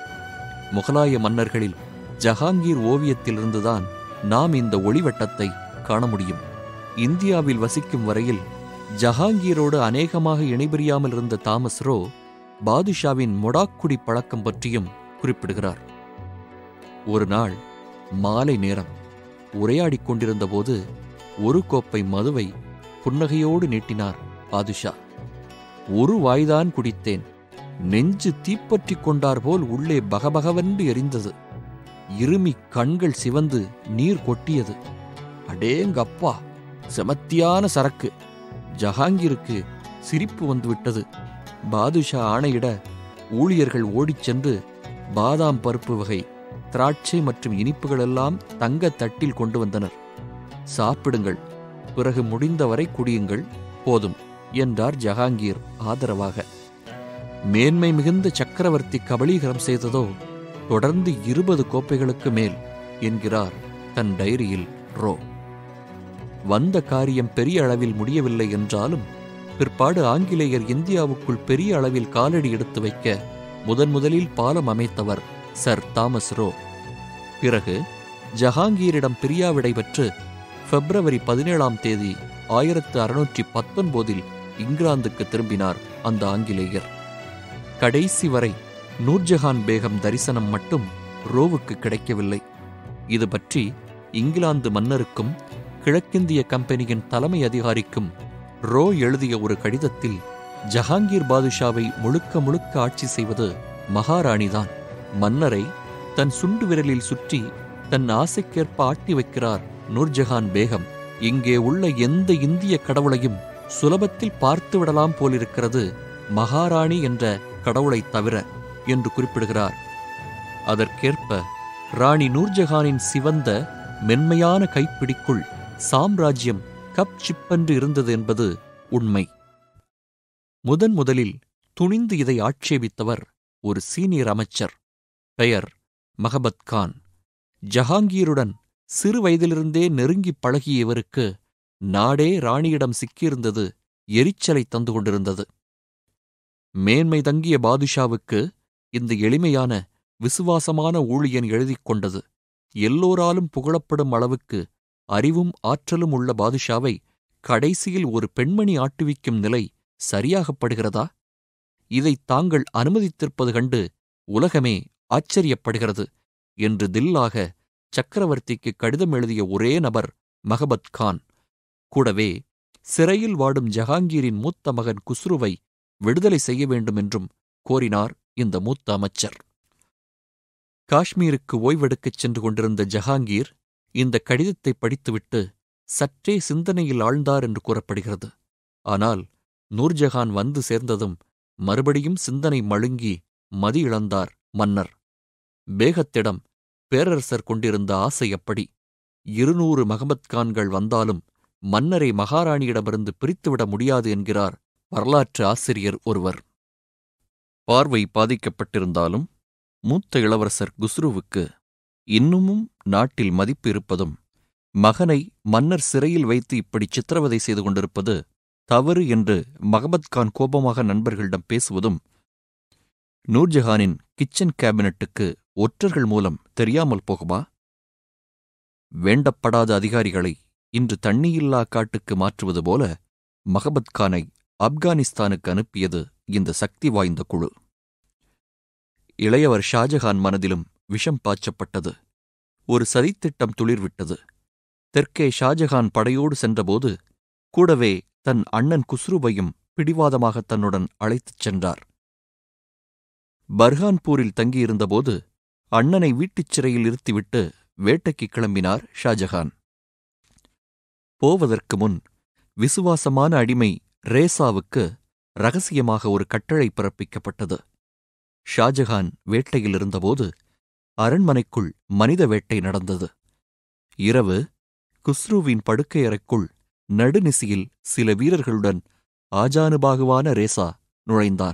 Speaker 1: முகலாய மன்னர்களில் ஜஹாங்கீர் ஓவியத்திலிருந்துதான் நாம் இந்த ஒளிவட்டத்தை காண முடியும் இந்தியாவில் வசிக்கும் வரையில் ஜஹாங்கீரோடு அநேகமாக இணைபிரியாமல் இருந்த தாமஸ் ரோ பாதுஷாவின் மொடாக்குடி பழக்கம் பற்றியும் குறிப்பிடுகிறார் ஒரு நாள் மாலை நேரம் உரையாடிக் கொண்டிருந்தபோது ஒரு கோப்பை மதுவை புன்னகையோடு நீட்டினார் பாதுஷா ஒரு வாய்தான் குடித்தேன் நெஞ்சு தீப்பற்றிக் கொண்டார் போல் உள்ளே பகபகவென்று எரிந்தது இருமி கண்கள் சிவந்து நீர் கொட்டியது அடேங்கப்பா செமத்தியான சரக்கு ஜஹாங்கீருக்கு சிரிப்பு வந்துவிட்டது பாதுஷா ஆணையிட ஊழியர்கள் ஓடிச் சென்று பாதாம் பருப்பு வகை திராட்சை மற்றும் இனிப்புகளெல்லாம் தங்க தட்டில் கொண்டு வந்தனர் சாப்பிடுங்கள் பிறகு முடிந்தவரை குடியுங்கள் போதும் என்றார் ஜஹாங்கீர் ஆதரவாக மேன்மை மிகுந்த சக்கரவர்த்தி கபலீகரம் செய்ததோ தொடர்ந்து இருபது கோப்பைகளுக்கு மேல் என்கிறார் தன் டைரியில் ரோ வந்த காரியம் பெரிய அளவில் முடியவில்லை என்றாலும் பிற்பாடு ஆங்கிலேயர் இந்தியாவுக்குள் பெரிய அளவில் காலடி எடுத்து வைக்க முதன் முதலில் பாலம் அமைத்தவர் சர் தாமஸ் ரோ பிறகு ஜஹாங்கீரிடம் பிரியாவிடை பெற்று பிப்ரவரி பதினேழாம் தேதி ஆயிரத்து அறுநூற்றி பத்தொன்பதில் இங்கிலாந்துக்கு திரும்பினார் அந்த ஆங்கிலேயர் கடைசி வரை நூர்ஜஹான் பேகம் தரிசனம் மட்டும் ரோவுக்கு கிடைக்கவில்லை இது பற்றி இங்கிலாந்து மன்னருக்கும் கிழக்கிந்திய கம்பெனியின் தலைமை அதிகாரிக்கும் ரோ எழுதிய ஒரு கடிதத்தில் ஜஹாங்கீர் பாதுஷாவை முழுக்க முழுக்க ஆட்சி செய்வது மகாராணிதான் மன்னரை தன் சுண்டு விரலில் சுற்றி தன் ஆசைக்கேற்ப ஆட்டி வைக்கிறார் நூர்ஜஹான் பேகம் இங்கே உள்ள எந்த இந்திய கடவுளையும் சுலபத்தில் பார்த்து விடலாம் போலிருக்கிறது மகாராணி என்ற கடவுளைத் தவிர என்று குறிப்பிடுகிறார் அதற்கேற்ப ராணி நூர்ஜஹானின் சிவந்த மென்மையான கைப்பிடிக்குள் சாம்ராஜ்யம் கப் சிப்பென்று இருந்தது என்பது உண்மை முதன் முதலில் துணிந்து இதை ஆட்சேபித்தவர் ஒரு சீனியர் அமைச்சர் பெயர் மஹபத் கான் ஜஹாங்கீருடன் சிறு வயதிலிருந்தே நெருங்கிப் பழகிய இவருக்கு நாடே ராணியிடம் சிக்கியிருந்தது எரிச்சலை தந்து கொண்டிருந்தது மேன்மை தங்கிய பாதுஷாவுக்கு இந்த எளிமையான விசுவாசமான ஊழியன் எழுதிக் கொண்டது எல்லோராலும் புகழப்படும் அளவுக்கு அறிவும் ஆற்றலும் உள்ள பாதுஷாவை கடைசியில் ஒரு பெண்மணி ஆட்டுவிக்கும் நிலை சரியாகப்படுகிறதா இதை தாங்கள் அனுமதித்திருப்பது கண்டு உலகமே ஆச்சரியப்படுகிறது என்று தில்லாக சக்கரவர்த்திக்கு கடிதம் எழுதிய ஒரே நபர் மஹபத் கான் கூடவே சிறையில் வாடும் ஜஹாங்கீரின் மூத்த மகன் குஸ்ருவை விடுதலை செய்ய வேண்டும் என்றும் கோரினார் இந்த மூத்த அமைச்சர் காஷ்மீருக்கு ஓய்வெடுக்கச் சென்று கொண்டிருந்த ஜஹாங்கீர் இந்த கடிதத்தை படித்துவிட்டு சற்றே சிந்தனையில் ஆழ்ந்தார் என்று கூறப்படுகிறது ஆனால் நூர்ஜஹான் வந்து சேர்ந்ததும் மறுபடியும் சிந்தனை மழுங்கி மதி இழந்தார் மன்னர் பேகத்திடம் பேரரசர் கொண்டிருந்த ஆசை அப்படி இருநூறு மகமத்கான்கள் வந்தாலும் மன்னரை மகாராணியிடமிருந்து பிரித்துவிட முடியாது என்கிறார் வரலாற்று ஆசிரியர் ஒருவர் பார்வை பாதிக்கப்பட்டிருந்தாலும் மூத்த இளவரசர் குஸ்ருவுக்கு இன்னமும் நாட்டில் மதிப்பு இருப்பதும் மகனை மன்னர் சிறையில் வைத்து இப்படி சித்திரவதை செய்து கொண்டிருப்பது தவறு என்று மகமத்கான் கோபமாக நண்பர்களிடம் பேசுவதும் நூர்ஜஹானின் கிச்சன் கேபினட்டுக்கு ஒற்றர்கள் மூலம் தெரியாமல் போகுமா வேண்டப்படாத அதிகாரிகளை இன்று தண்ணியில்லா காட்டுக்கு மாற்றுவது போல மகபத்கானை ஆப்கானிஸ்தானுக்கு அனுப்பியது இந்த சக்தி வாய்ந்த குழு இளையவர் ஷாஜஹான் மனதிலும் விஷம் பாய்ச்சப்பட்டது ஒரு சதித்திட்டம் துளிர்விட்டது தெற்கே ஷாஜஹான் படையோடு சென்றபோது கூடவே தன் அண்ணன் குஸ்ருவையும் பிடிவாதமாக தன்னுடன் அழைத்துச் சென்றார் பர்ஹான்பூரில் தங்கியிருந்தபோது அண்ணனை வீட்டுச் சிறையில் இருத்திவிட்டு வேட்டைக்கு கிளம்பினார் ஷாஜஹான் போவதற்கு முன் விசுவாசமான அடிமை ரேசாவுக்கு ரகசியமாக ஒரு கட்டளை பிறப்பிக்கப்பட்டது ஷாஜஹான் வேட்டையில் இருந்தபோது அரண்மனைக்குள் மனித வேட்டை நடந்தது இரவு குஸ்ருவின் படுக்கையறைக்குள் நடுநிசியில் சில வீரர்களுடன் ஆஜானுபாகுவான ரேசா நுழைந்தான்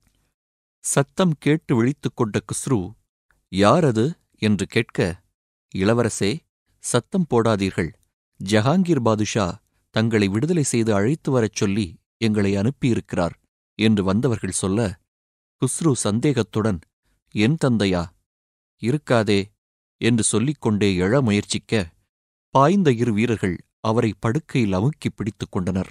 Speaker 1: சத்தம் கேட்டு விழித்துக் கொண்ட குஸ்ரு யார் அது என்று கேட்க இளவரசே சத்தம் போடாதீர்கள் ஜஹாங்கீர் பாதுஷா தங்களை விடுதலை செய்து அழைத்து வரச் சொல்லி எங்களை அனுப்பியிருக்கிறார் என்று வந்தவர்கள் சொல்ல குஸ்ரு சந்தேகத்துடன் என் தந்தையா இருக்காதே என்று சொல்லிக் கொண்டே எழ முயற்சிக்க பாய்ந்த இரு வீரர்கள் அவரை படுக்கையில் அமுக்கிப் பிடித்துக் கொண்டனர்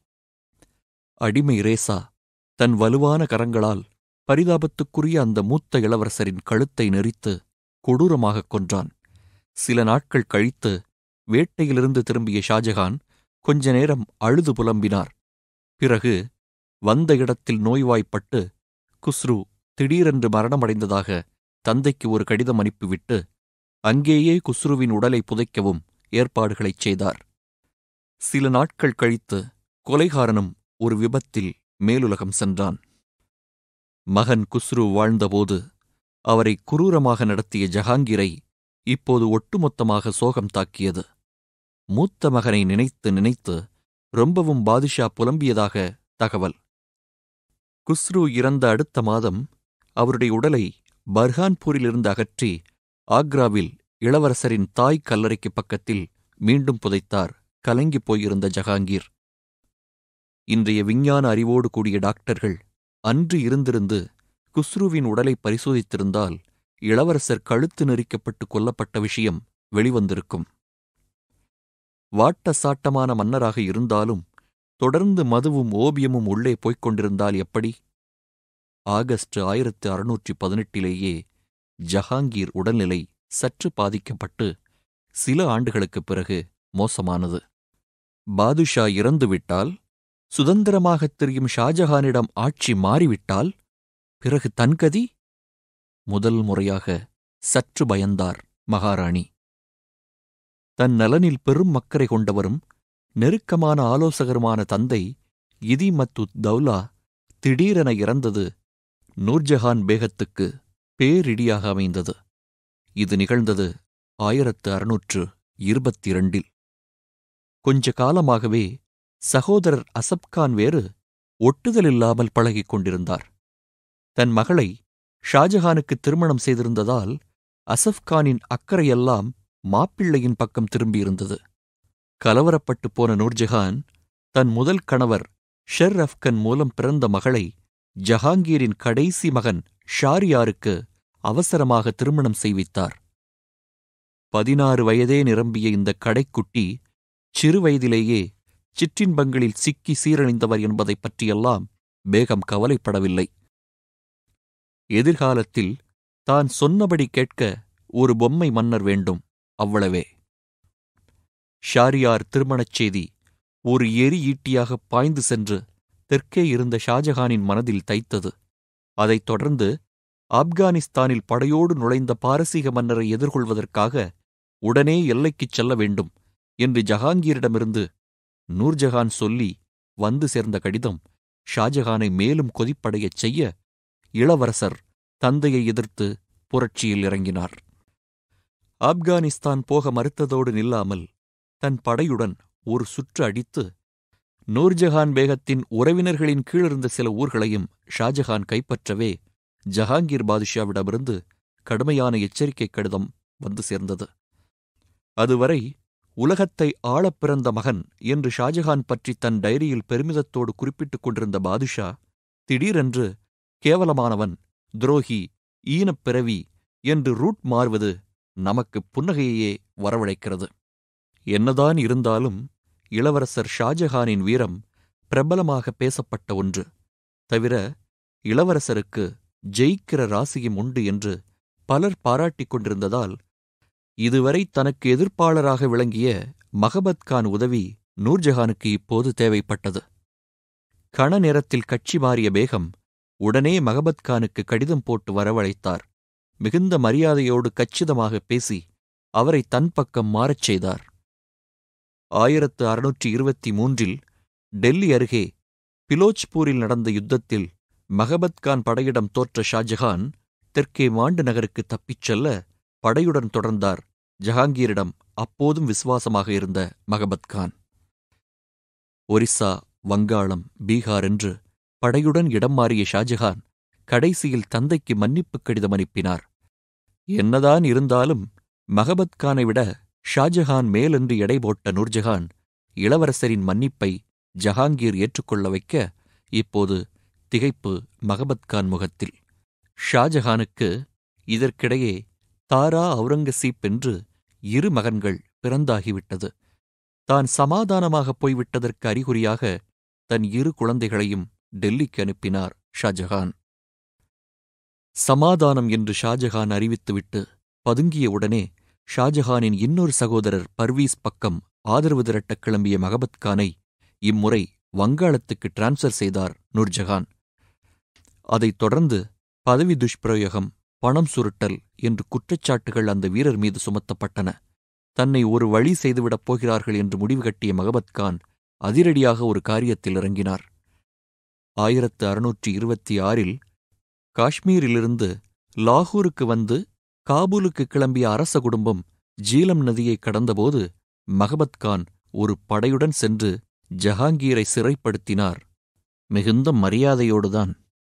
Speaker 1: அடிமை ரேசா தன் வலுவான கரங்களால் பரிதாபத்துக்குரிய அந்த மூத்த இளவரசரின் கழுத்தை நெரித்து கொடூரமாகக் கொன்றான் சில நாட்கள் கழித்து வேட்டையிலிருந்து திரும்பிய ஷாஜகான் கொஞ்ச நேரம் அழுது புலம்பினார் பிறகு வந்த இடத்தில் நோய்வாய்ப்பட்டு குஸ்ரு திடீரென்று மரணமடைந்ததாக தந்தைக்கு ஒரு கடிதம் அனுப்பிவிட்டு அங்கேயே குஸ்ருவின் உடலை புதைக்கவும் ஏற்பாடுகளைச் செய்தார் சில நாட்கள் கழித்து கொலைகாரனும் ஒரு விபத்தில் மேலுலகம் சென்றான் மகன் குஸ்ரு வாழ்ந்தபோது அவரை குரூரமாக நடத்திய ஜஹாங்கீரை இப்போது ஒட்டுமொத்தமாக சோகம் தாக்கியது மூத்த மகனை நினைத்து நினைத்து ரொம்பவும் பாதுஷா புலம்பியதாக தகவல் குஸ்ரு இறந்த அடுத்த மாதம் அவருடைய உடலை பர்ஹான்பூரிலிருந்து அகற்றி ஆக்ராவில் இளவரசரின் தாய் கல்லறைக்கு பக்கத்தில் மீண்டும் புதைத்தார் கலங்கிப் போயிருந்த ஜஹாங்கீர் இன்றைய விஞ்ஞான அறிவோடு கூடிய டாக்டர்கள் அன்று இருந்திருந்து குஸ்ருவின் உடலை பரிசோதித்திருந்தால் இளவரசர் கழுத்து நெரிக்கப்பட்டு கொல்லப்பட்ட விஷயம் வெளிவந்திருக்கும் வாட்ட சாட்டமான மன்னராக இருந்தாலும் தொடர்ந்து மதுவும் ஓபியமும் உள்ளே போய்க் கொண்டிருந்தால் எப்படி ஆகஸ்ட் ஆயிரத்து அறுநூற்றி பதினெட்டிலேயே ஜஹாங்கீர் உடல்நிலை சற்று பாதிக்கப்பட்டு சில ஆண்டுகளுக்குப் பிறகு மோசமானது பாதுஷா இறந்துவிட்டால் சுதந்திரமாகத் தெரியும் ஷாஜஹானிடம் ஆட்சி மாறிவிட்டால் பிறகு தன்கதி முதல் முறையாக சற்று பயந்தார் மகாராணி தன் நலனில் பெரும் அக்கறை கொண்டவரும் நெருக்கமான ஆலோசகருமான தந்தை இதி மத்துத் தௌலா திடீரென இறந்தது நூர்ஜஹான் பேகத்துக்கு பேரிடியாக அமைந்தது இது நிகழ்ந்தது ஆயிரத்து அறுநூற்று இருபத்தி இரண்டில் கொஞ்ச காலமாகவே சகோதரர் அசப்கான் வேறு ஒட்டுதலில்லாமல் பழகிக் கொண்டிருந்தார் தன் மகளை ஷாஜஹானுக்கு திருமணம் செய்திருந்ததால் அசப்கானின் அக்கறையெல்லாம் மாப்பிள்ளையின் பக்கம் திரும்பியிருந்தது கலவரப்பட்டு போன நூர்ஜஹான் தன் முதல் கணவர் ஷெர் அஃப்கன் மூலம் பிறந்த மகளை ஜஹாங்கீரின் கடைசி மகன் ஷாரியாருக்கு அவசரமாக திருமணம் செய்வித்தார் பதினாறு வயதே நிரம்பிய இந்த கடைக்குட்டி சிறு வயதிலேயே சிற்றின்பங்களில் சிக்கி சீரழிந்தவர் என்பதைப் பற்றியெல்லாம் பேகம் கவலைப்படவில்லை எதிர்காலத்தில் தான் சொன்னபடி கேட்க ஒரு பொம்மை மன்னர் வேண்டும் அவ்வளவே ஷாரியார் திருமணச் செய்தி ஒரு எரி ஈட்டியாக பாய்ந்து சென்று தெற்கே இருந்த ஷாஜஹானின் மனதில் தைத்தது அதைத் தொடர்ந்து ஆப்கானிஸ்தானில் படையோடு நுழைந்த பாரசீக மன்னரை எதிர்கொள்வதற்காக உடனே எல்லைக்குச் செல்ல வேண்டும் என்று ஜஹாங்கீரிடமிருந்து நூர்ஜஹான் சொல்லி வந்து சேர்ந்த கடிதம் ஷாஜஹானை மேலும் கொதிப்படையச் செய்ய இளவரசர் தந்தையை எதிர்த்து புரட்சியில் இறங்கினார் ஆப்கானிஸ்தான் போக மறுத்ததோடு நில்லாமல் தன் படையுடன் ஒரு சுற்று அடித்து நூர்ஜஹான் பேகத்தின் உறவினர்களின் கீழிருந்த சில ஊர்களையும் ஷாஜஹான் கைப்பற்றவே ஜஹாங்கீர் பாதுஷாவிடமிருந்து கடுமையான எச்சரிக்கை கடிதம் வந்து சேர்ந்தது அதுவரை உலகத்தை ஆளப் பிறந்த மகன் என்று ஷாஜஹான் பற்றி தன் டைரியில் பெருமிதத்தோடு குறிப்பிட்டுக் கொண்டிருந்த பாதுஷா திடீரென்று கேவலமானவன் துரோகி ஈனப் பிறவி என்று ரூட் மாறுவது நமக்கு புன்னகையையே வரவழைக்கிறது என்னதான் இருந்தாலும் இளவரசர் ஷாஜஹானின் வீரம் பிரபலமாக பேசப்பட்ட ஒன்று தவிர இளவரசருக்கு ஜெயிக்கிற ராசியும் உண்டு என்று பலர் பாராட்டிக் கொண்டிருந்ததால் இதுவரை தனக்கு எதிர்ப்பாளராக விளங்கிய மகபத் கான் உதவி நூர்ஜஹானுக்கு இப்போது தேவைப்பட்டது கண நேரத்தில் கட்சி மாறிய பேகம் உடனே மகபத் கானுக்கு கடிதம் போட்டு வரவழைத்தார் மிகுந்த மரியாதையோடு கச்சிதமாக பேசி அவரை தன் பக்கம் மாறச் செய்தார் ஆயிரத்து அறுநூற்றி இருபத்தி மூன்றில் டெல்லி அருகே பிலோச்பூரில் நடந்த யுத்தத்தில் மகபத் கான் படையிடம் தோற்ற ஷாஜஹான் தெற்கே மாண்டு நகருக்கு தப்பிச் செல்ல படையுடன் தொடர்ந்தார் ஜஹாங்கீரிடம் அப்போதும் விசுவாசமாக இருந்த மகபத் கான் ஒரிசா வங்காளம் பீகார் என்று படையுடன் இடம் மாறிய ஷாஜஹான் கடைசியில் தந்தைக்கு மன்னிப்புக் கடிதம் அனுப்பினார் என்னதான் இருந்தாலும் மகபத் கானை விட ஷாஜஹான் மேலென்று எடை போட்ட நூர்ஜஹான் இளவரசரின் மன்னிப்பை ஜஹாங்கீர் ஏற்றுக்கொள்ள வைக்க இப்போது திகைப்பு மகபத் கான் முகத்தில் ஷாஜஹானுக்கு இதற்கிடையே தாரா அவுரங்கசீப் என்று இரு மகன்கள் பிறந்தாகிவிட்டது தான் சமாதானமாகப் போய்விட்டதற்கு அறிகுறியாக தன் இரு குழந்தைகளையும் டெல்லிக்கு அனுப்பினார் ஷாஜஹான் சமாதானம் என்று ஷாஜஹான் அறிவித்துவிட்டு பதுங்கிய உடனே ஷாஜஹானின் இன்னொரு சகோதரர் பர்வீஸ் பக்கம் ஆதரவு திரட்டக் கிளம்பிய மகபத் கானை இம்முறை வங்காளத்துக்கு டிரான்ஸ்ஃபர் செய்தார் நூர்ஜஹான் அதைத் தொடர்ந்து பதவி துஷ்பிரயோகம் பணம் சுருட்டல் என்று குற்றச்சாட்டுகள் அந்த வீரர் மீது சுமத்தப்பட்டன தன்னை ஒரு வழி செய்துவிடப் போகிறார்கள் என்று முடிவு கட்டிய மகபத் கான் அதிரடியாக ஒரு காரியத்தில் இறங்கினார் ஆயிரத்து அறுநூற்றி இருபத்தி ஆறில் காஷ்மீரிலிருந்து லாகூருக்கு வந்து காபூலுக்கு கிளம்பிய அரச குடும்பம் ஜீலம் நதியை கடந்தபோது மகபத் கான் ஒரு படையுடன் சென்று ஜஹாங்கீரை சிறைப்படுத்தினார் மிகுந்த மரியாதையோடுதான்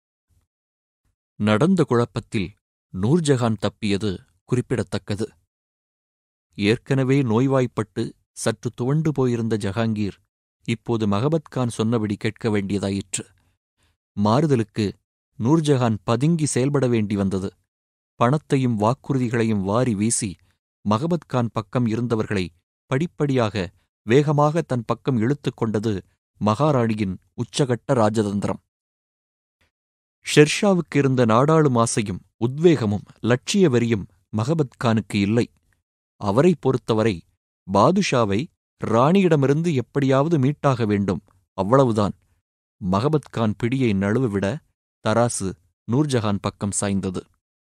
Speaker 1: நடந்த குழப்பத்தில் நூர்ஜஹான் தப்பியது குறிப்பிடத்தக்கது ஏற்கனவே நோய்வாய்ப்பட்டு சற்று துவண்டு போயிருந்த ஜஹாங்கீர் இப்போது மகபத் கான் சொன்னபடி கேட்க வேண்டியதாயிற்று மாறுதலுக்கு நூர்ஜஹான் பதுங்கி செயல்பட வேண்டி வந்தது பணத்தையும் வாக்குறுதிகளையும் வாரி வீசி மகபத் கான் பக்கம் இருந்தவர்களை படிப்படியாக வேகமாக தன் பக்கம் இழுத்துக் கொண்டது மகாராணியின் உச்சகட்ட ராஜதந்திரம் ஷெர்ஷாவுக்கு இருந்த நாடாளும் ஆசையும் உத்வேகமும் லட்சிய வெறியும் மகபத் கானுக்கு இல்லை அவரை பொறுத்தவரை பாதுஷாவை ராணியிடமிருந்து எப்படியாவது மீட்டாக வேண்டும் அவ்வளவுதான் மகபத் கான் பிடியை நழுவவிட தராசு நூர்ஜஹான் பக்கம் சாய்ந்தது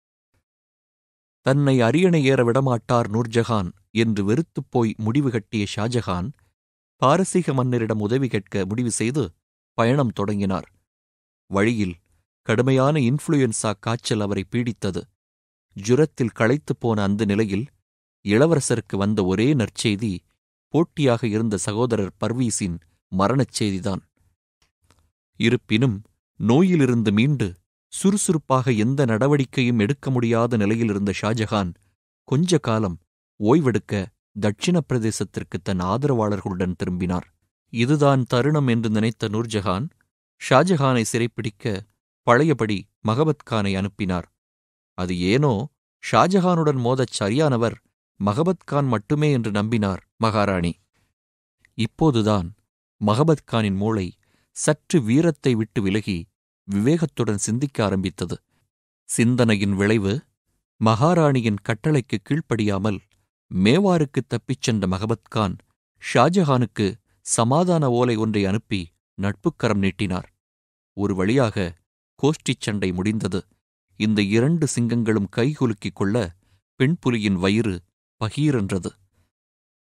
Speaker 1: தன்னை அரியணை ஏற விடமாட்டார் நூர்ஜஹான் என்று வெறுத்துப் போய் முடிவு கட்டிய ஷாஜஹான் பாரசீக மன்னரிடம் உதவி கேட்க முடிவு செய்து பயணம் தொடங்கினார் வழியில் கடுமையான இன்ஃப்ளூயன்சா காய்ச்சல் அவரை பீடித்தது ஜுரத்தில் களைத்துப் போன அந்த நிலையில் இளவரசருக்கு வந்த ஒரே நற்செய்தி போட்டியாக இருந்த சகோதரர் பர்வீஸின் மரணச் செய்திதான் இருப்பினும் நோயிலிருந்து மீண்டு சுறுசுறுப்பாக எந்த நடவடிக்கையும் எடுக்க முடியாத நிலையில் இருந்த ஷாஜஹான் கொஞ்ச காலம் ஓய்வெடுக்க தட்சிண பிரதேசத்திற்கு தன் ஆதரவாளர்களுடன் திரும்பினார் இதுதான் தருணம் என்று நினைத்த நூர்ஜஹான் ஷாஜஹானை சிறைப்பிடிக்க பழையபடி மகபத் கானை அனுப்பினார் அது ஏனோ ஷாஜஹானுடன் மோதச் சரியானவர் மகபத் கான் மட்டுமே என்று நம்பினார் மகாராணி இப்போதுதான் மகபத் கானின் மூளை சற்று வீரத்தை விட்டு விலகி விவேகத்துடன் சிந்திக்க ஆரம்பித்தது சிந்தனையின் விளைவு மகாராணியின் கட்டளைக்கு கீழ்ப்படியாமல் மேவாருக்குத் தப்பிச் சென்ற மகபத் கான் ஷாஜஹானுக்கு சமாதான ஓலை ஒன்றை அனுப்பி நட்புக்கரம் நீட்டினார் ஒரு வழியாக கோஷ்டிச் சண்டை முடிந்தது இந்த இரண்டு சிங்கங்களும் கைகுலுக்கிக் கொள்ள பெண் புலியின் வயிறு பகீரென்றது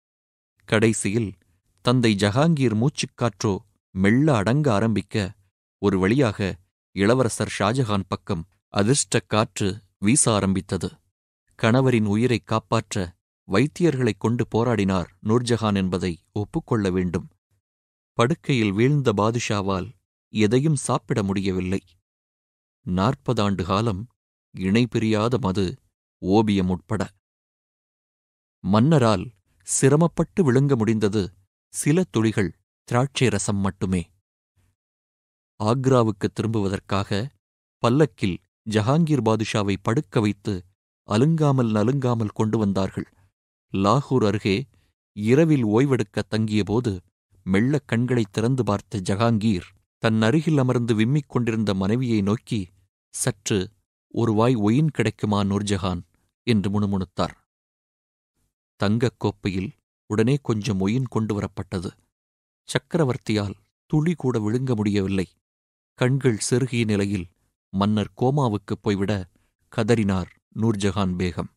Speaker 1: கடைசியில் தந்தை ஜஹாங்கீர் மூச்சுக்காற்றோ மெல்ல அடங்க ஆரம்பிக்க ஒரு வழியாக இளவரசர் ஷாஜஹான் பக்கம் அதிர்ஷ்டக் காற்று வீச ஆரம்பித்தது கணவரின் உயிரைக் காப்பாற்ற வைத்தியர்களைக் கொண்டு போராடினார் நூர்ஜஹான் என்பதை ஒப்புக்கொள்ள வேண்டும் படுக்கையில் வீழ்ந்த பாதுஷாவால் எதையும் சாப்பிட முடியவில்லை நாற்பது ஆண்டு காலம் இணை பிரியாத மது ஓபியம் உட்பட மன்னரால் சிரமப்பட்டு விழுங்க முடிந்தது சில துளிகள் திராட்சை ரசம் மட்டுமே ஆக்ராவுக்கு திரும்புவதற்காக பல்லக்கில் ஜஹாங்கீர் பாதுஷாவை படுக்க வைத்து அலுங்காமல் நலுங்காமல் கொண்டு வந்தார்கள் லாகூர் அருகே இரவில் ஓய்வெடுக்க தங்கியபோது மெள்ளக் கண்களைத் திறந்து பார்த்த ஜஹாங்கீர் தன் அருகில் அமர்ந்து விம்மிக் கொண்டிருந்த மனைவியை நோக்கி சற்று ஒரு வாய் ஒயின் கிடைக்குமா நூர்ஜஹான் என்று முணுமுணுத்தார் தங்கக் கோப்பையில் உடனே கொஞ்சம் ஒயின் கொண்டு வரப்பட்டது சக்கரவர்த்தியால் துளி கூட விழுங்க முடியவில்லை கண்கள் செருகிய நிலையில் மன்னர் கோமாவுக்குப் போய்விட கதறினார் நூர்ஜஹான் பேகம்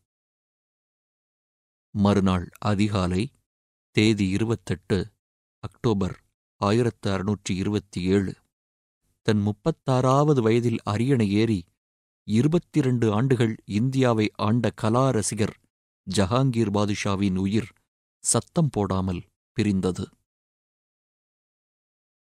Speaker 1: மறுநாள் அதிகாலை தேதி இருபத்தெட்டு அக்டோபர் ஆயிரத்து அறுநூற்றி இருபத்தி ஏழு தன் முப்பத்தாறாவது வயதில் அரியணை ஏறி இருபத்திரண்டு ஆண்டுகள் இந்தியாவை ஆண்ட கலா ரசிகர் ஜஹாங்கீர் பாதுஷாவின் உயிர் சத்தம் போடாமல் பிரிந்தது